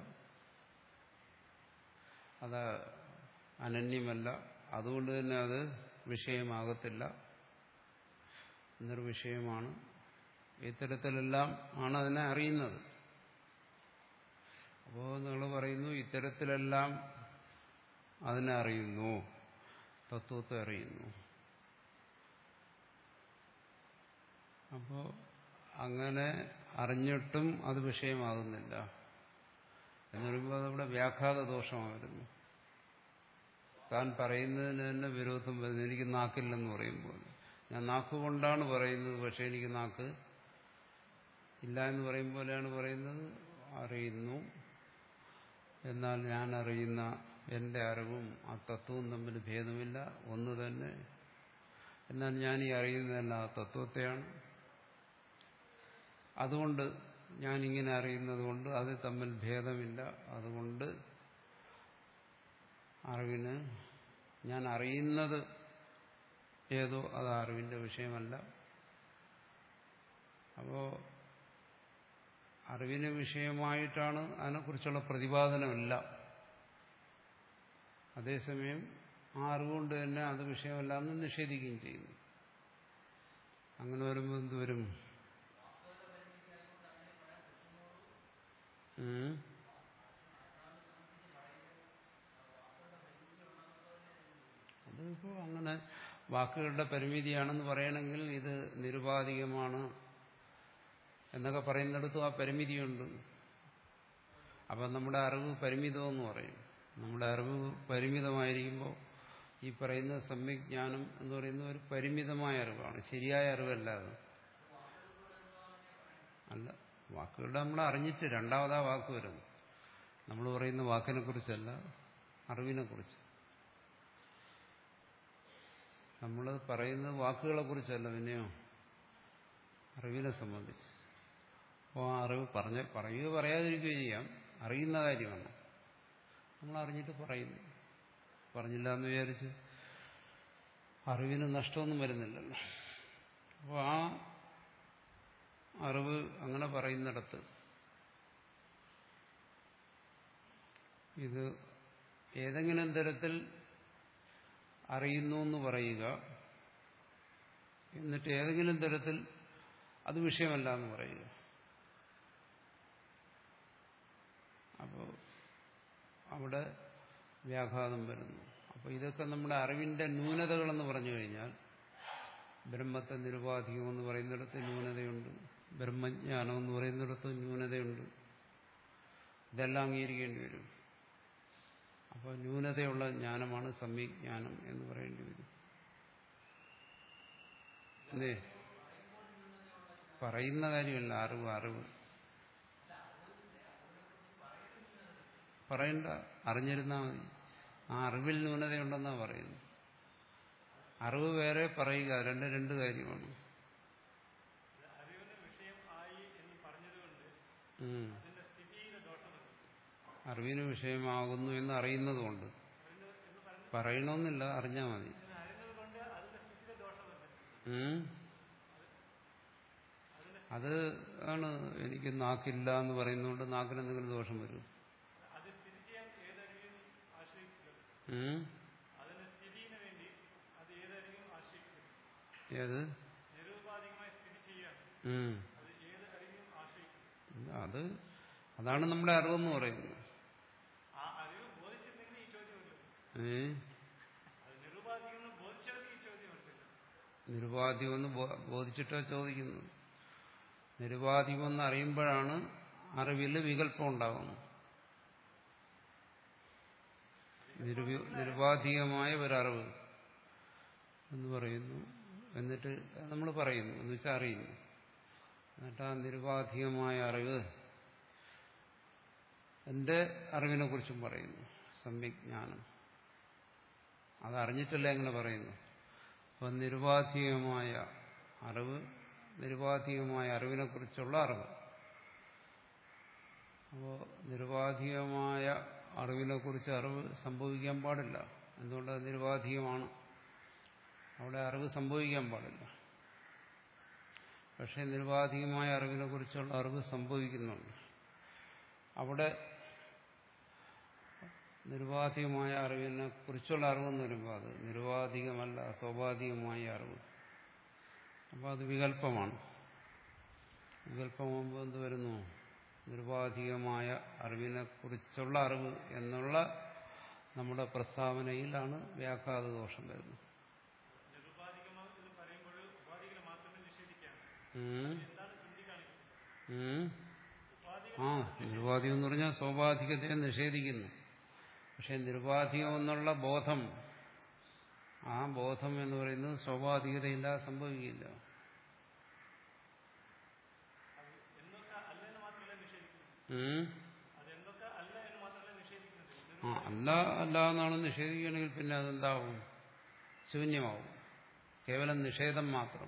അത് അനന്യമല്ല അതുകൊണ്ട് തന്നെ അത് വിഷയമാകത്തില്ല നിർവിഷയമാണ് ഇത്തരത്തിലെല്ലാം ആണ് അതിനെ അറിയുന്നത് അപ്പോൾ നിങ്ങൾ പറയുന്നു ഇത്തരത്തിലെല്ലാം അതിനെ അറിയുന്നു തത്വത്തെ അറിയുന്നു അപ്പോൾ അങ്ങനെ അറിഞ്ഞിട്ടും അത് വിഷയമാകുന്നില്ല എന്ന് പറയുമ്പോൾ അതവിടെ വ്യാഘാത ദോഷമായിരുന്നു താൻ പറയുന്നതിന് തന്നെ വിരോധം വരുന്നു എനിക്ക് നാക്കില്ലെന്ന് പറയുമ്പോൾ ഞാൻ നാക്കുകൊണ്ടാണ് പറയുന്നത് പക്ഷേ എനിക്ക് നാക്ക് ഇല്ല എന്ന് പറയും പോലെയാണ് പറയുന്നത് അറിയുന്നു എന്നാൽ ഞാൻ അറിയുന്ന എൻ്റെ അറിവും ആ തത്വവും തമ്മിൽ ഭേദമില്ല ഒന്ന് തന്നെ എന്നാൽ ഞാൻ ഈ അറിയുന്നതല്ല ആ തത്വത്തെയാണ് അതുകൊണ്ട് ഞാനിങ്ങനെ അറിയുന്നത് കൊണ്ട് അത് തമ്മിൽ ഭേദമില്ല അതുകൊണ്ട് അറിവിന് ഞാൻ അറിയുന്നത് ഏതോ അത് അറിവിന്റെ വിഷയമല്ല അപ്പോൾ അറിവിന് വിഷയമായിട്ടാണ് അതിനെക്കുറിച്ചുള്ള പ്രതിപാദനമല്ല അതേസമയം ആ അറിവുകൊണ്ട് തന്നെ അത് വിഷയമല്ല എന്ന് നിഷേധിക്കുകയും ചെയ്യുന്നു അങ്ങനെ വരുമ്പോൾ എന്ത് വരും ഉം. അതിപ്പോ അങ്ങനെ വാക്കുകളുടെ പരിമിതിയാണെന്ന് പറയണമെങ്കിൽ ഇത് നിരുപാധികമാണ് എന്നൊക്കെ പറയുന്നിടത്തും ആ പരിമിതിയുണ്ട് അപ്പം നമ്മുടെ അറിവ് പരിമിതമെന്ന് പറയും നമ്മുടെ അറിവ് പരിമിതമായിരിക്കുമ്പോൾ ഈ പറയുന്ന സമ്യജ്ഞാനം എന്ന് പറയുന്ന ഒരു പരിമിതമായ അറിവാണ് ശരിയായ അറിവല്ല അത് അല്ല വാക്കുകളുടെ നമ്മൾ അറിഞ്ഞിട്ട് രണ്ടാമതാ വാക്ക് വരുന്നു നമ്മൾ പറയുന്ന വാക്കിനെ കുറിച്ചല്ല അറിവിനെ കുറിച്ച് നമ്മൾ പറയുന്നത് വാക്കുകളെ കുറിച്ചല്ല പിന്നെയോ അറിവിനെ സംബന്ധിച്ച് അപ്പോൾ ആ അറിവ് പറഞ്ഞ പറയുക പറയാതിരിക്കുകയോ ചെയ്യാം അറിയുന്ന കാര്യമാണ് നമ്മൾ അറിഞ്ഞിട്ട് പറയുന്നു പറഞ്ഞില്ല എന്ന് വിചാരിച്ച് അറിവിന് നഷ്ടമൊന്നും വരുന്നില്ലല്ലോ അപ്പോൾ ആ അറിവ് അങ്ങനെ പറയുന്നിടത്ത് ഇത് ഏതെങ്കിലും തരത്തിൽ അറിയുന്നു എന്ന് പറയുക എന്നിട്ട് ഏതെങ്കിലും തരത്തിൽ അത് വിഷയമല്ല എന്ന് പറയുക അപ്പോൾ അവിടെ വ്യാഘാതം വരുന്നു അപ്പോൾ ഇതൊക്കെ നമ്മുടെ അറിവിന്റെ ന്യൂനതകളെന്ന് പറഞ്ഞു കഴിഞ്ഞാൽ ബ്രഹ്മത്തെ നിരുപാധികം എന്ന് പറയുന്നിടത്ത് ന്യൂനതയുണ്ട് ബ്രഹ്മജ്ഞാനം എന്ന് പറയുന്നിടത്ത് ന്യൂനതയുണ്ട് ഇതെല്ലാം അംഗീകരിക്കേണ്ടി വരും അപ്പോൾ ന്യൂനതയുള്ള ജ്ഞാനമാണ് സമ്യജ്ഞാനം എന്ന് പറയേണ്ടി വരും അല്ലേ പറയുന്ന കാര്യമല്ല അറിവ് അറിവ് പറയണ്ട അറിഞ്ഞിരുന്നാൽ മതി ആ അറിവിൽ ന്യൂനതയുണ്ടെന്നാ പറയുന്നു അറിവ് വേറെ പറയുക രണ്ട് രണ്ട് കാര്യമാണ് അറിവിന് വിഷയം ആയി എന്ന് പറഞ്ഞതുകൊണ്ട് ഉം. അതിന്റെ സ്ഥിതിയിലെ ദോഷമുണ്ട് അറിവിന് വിഷയമാകുന്നു എന്ന് അറിയുന്നതുകൊണ്ട് പറയണമെന്നില്ല അറിഞ്ഞാൽ മതി ഇതിനെ അറിയുന്നത് കൊണ്ട് അതിന്റെ സ്ഥിതിയിലെ ദോഷമുണ്ട് ഉം. അത് ആണ് എനിക്ക് നാക്കില്ല എന്ന് പറയുന്നതുകൊണ്ട് നാക്കിന് എന്തെങ്കിലും ദോഷം വരും അത് സ്ഥിതി ചെയ്യാൻ ഏതറിവിനും ആശ്രയിക്കുന്നത് ഉം. അതിന്റെ സ്ഥിതിന് വേണ്ടി അത് ഏതറിവും ആശ്രയിക്കുന്നത് ഏത് നിരുപാധികമായി സ്ഥിതി ചെയ്യാൻ ഉം. അത് ഏത് അറിവിനും ആശ്രയിക്കുന്നു ഇല്ല, അത് അതാണ് നമ്മുടെ അറിവെന്ന് പറയുന്നത് ആ അറിവ് ബോധിച്ചിട്ടുണ്ടെങ്കിൽ ഈ ചോദ്യമില്ല ഏ അത് നിരുപാധികം ബോധിച്ചവർക്ക് ഈ ചോദ്യം വരത്തില്ല നിരുപാധികമെന്ന് ബോ- ബോധിച്ചിട്ടാ ചോദിക്കുന്നത് നിരുപാധികമെന്ന് അറിയുമ്പോഴാണ് അറിവിൽ വികല്പം ഉണ്ടാകുന്നത് നിരുവി- നിരുപാധികമായ ഒരറിവ് എന്ന് പറയുന്നു എന്നിട്ട് നമ്മൾ പറയുന്നു എന്ന് വെച്ചാൽ അറിയുന്നു എന്നിട്ട് ആ നിരുപാധികമായ അറിവ് എന്റെ അറിവിനെ കുറിച്ചും പറയുന്നു സമ്യജ്ഞാനം അതറിഞ്ഞിട്ടല്ല എങ്ങനെ പറയുന്നു അപ്പൊ നിരുപാധികമായ അറിവ് നിരുപാധികമായ അറിവിനെക്കുറിച്ചുള്ള അറിവ് അപ്പോൾ നിരുപാധികമായ അറിവിനെക്കുറിച്ച് അറിവ് സംഭവിക്കാൻ പാടില്ല എന്തുകൊണ്ട് അത് നിരുപാധികമാണ് അവിടെ അറിവ് സംഭവിക്കാൻ പാടില്ല പക്ഷേ നിരുപാധികമായ അറിവിനെക്കുറിച്ചുള്ള അറിവ് സംഭവിക്കുന്നുണ്ട് അവിടെ നിരുപാധികമായ അറിവിനെ കുറിച്ചുള്ള അറിവെന്ന് വരുമ്പോൾ അത് നിരുപാധികമല്ല സ്വാഭാവികമായ അറിവ് അപ്പോൾ അത് വികല്പമാണ് വികല്പമാകുമ്പോൾ എന്ത് വരുന്നു നിരുപാധികമായ അറിവിനെ കുറിച്ചുള്ള അറിവ് എന്നുള്ള നമ്മുടെ പ്രസ്താവനയിലാണ് വ്യാഘാത ദോഷം വരുന്നത് നിരുപാധികമായി എന്ന് പറയുമ്പോൾ ഉപാധികളെ മാത്രമേ നിഷേധിക്കാൻ ഉം. എന്താണ് ചൂണ്ടിക്കാണിക്കുന്നത് ഉം. ഉപാധി ആ നിരുപാധികം എന്ന് പറഞ്ഞാൽ സ്വാഭാവികതയെ നിഷേധിക്കുന്നു പക്ഷെ നിരുപാധികം എന്നുള്ള ബോധം ആ ബോധം എന്ന് പറയുന്നത് സ്വാഭാവികതയില്ലാതെ സംഭവിക്കില്ല എന്തൊക്കെ അല്ല എന്ന് മാത്രമല്ല നിഷേധിക്കുന്നത് ഉം. അത് എന്തൊക്കെ അല്ല എന്ന് മാത്രമല്ല നിഷേധിക്കുന്നത് ആ അല്ല അല്ല എന്നാണ് നിഷേധിക്കുകയാണെങ്കിൽ പിന്നെ അതെന്താവും ശൂന്യമാവും കേവലം നിഷേധം മാത്രം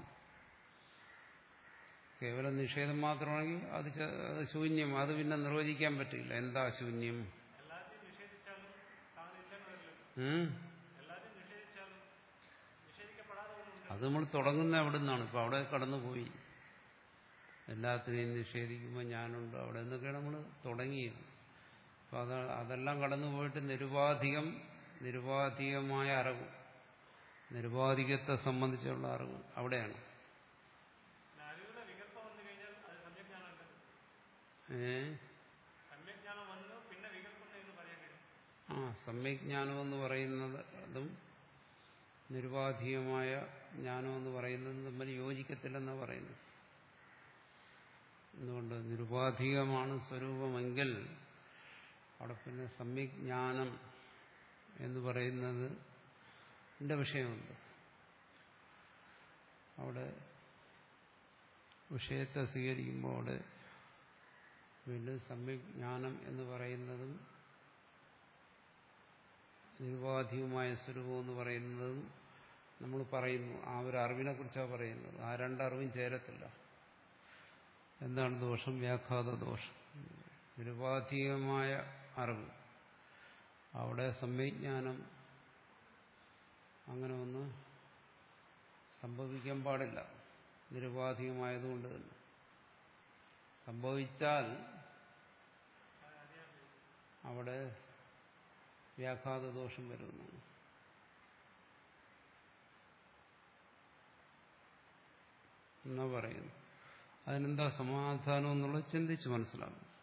കേവലം നിഷേധം മാത്രമാണെങ്കിൽ അത് ച- അത് ശൂന്യം അത് പിന്നെ നിർവചിക്കാൻ പറ്റില്ല എന്താ ശൂന്യം എല്ലാத்தைയും നിഷേധിച്ചാലും താൻ ഇല്ലെന്ന് വരില്ല ഉം? എല്ലാവരും നിഷേധിച്ചാലും നിഷേധിക്കപ്പെടാതെ ഒന്നുണ്ട് അത് നമ്മൾ തുടങ്ങുന്ന അവിടെ നിന്നാണ് ഇപ്പൊ അവിടെ കടന്നുപോയി എല്ലാത്തിനെയും നിഷേധിക്കുമ്പോൾ ഞാനുണ്ട് അവിടെ നിന്നൊക്കെയാണ് നമ്മൾ തുടങ്ങിയത് അപ്പൊ അത് അതെല്ലാം കടന്നുപോയിട്ട് നിരുപാധികം നിരുപാധികമായ അറിവ് നിരുപാധികത്തെ സംബന്ധിച്ചുള്ള അറിവ് അവിടെയാണ് പിന്നെ അറിവിലെ വികല്പം വന്നു കഴിഞ്ഞാൽ അത് സമ്യജ്ഞാനം ഉണ്ട് ഏ സമ്യജ്ഞാനം വന്നു പിന്നെ വികല്പം എന്ന് പറയാൻ കഴിയും ആ സമ്യജ്ഞാനം എന്ന് പറയുന്നത് അതും നിരുപാധികമായ ജ്ഞാനം എന്ന് പറയുന്നത് തമ്മിൽ യോജിക്കത്തില്ലെന്നാണ് പറയുന്നത് എന്തുകൊണ്ട് നിരുപാധികമാണ് സ്വരൂപമെങ്കിൽ അവിടെ പിന്നെ സമ്യജ്ഞാനം എന്ന് പറയുന്നത് എന്റെ വിഷയമുണ്ട് അവിടെ വിഷയത്തെ സ്വീകരിക്കുമ്പോൾ അവിടെ വീണ്ടും സമ്യജ്ഞാനം എന്ന് പറയുന്നതും നിരുപാധികമായ സ്വരൂപം എന്ന് പറയുന്നതും നമ്മൾ പറയുന്നു ആ ഒരു അറിവിനെ കുറിച്ചാണ് പറയുന്നത് ആ രണ്ടറിവും ചേരത്തില്ല എന്താണ് ദോഷം വ്യാഘാത ദോഷം നിരുപാധികമായ അറിവ് അവിടെ സംവിജ്ഞാനം അങ്ങനെ ഒന്ന് സംഭവിക്കാൻ പാടില്ല നിരുപാധികമായതുകൊണ്ട് തന്നെ സംഭവിച്ചാൽ അവിടെ വ്യാഘാത ദോഷം വരുന്നു എന്നാ പറയുന്നു അതിനെന്താ സമാധാനം എന്നുള്ളത് ചിന്തിച്ച് മനസ്സിലാകും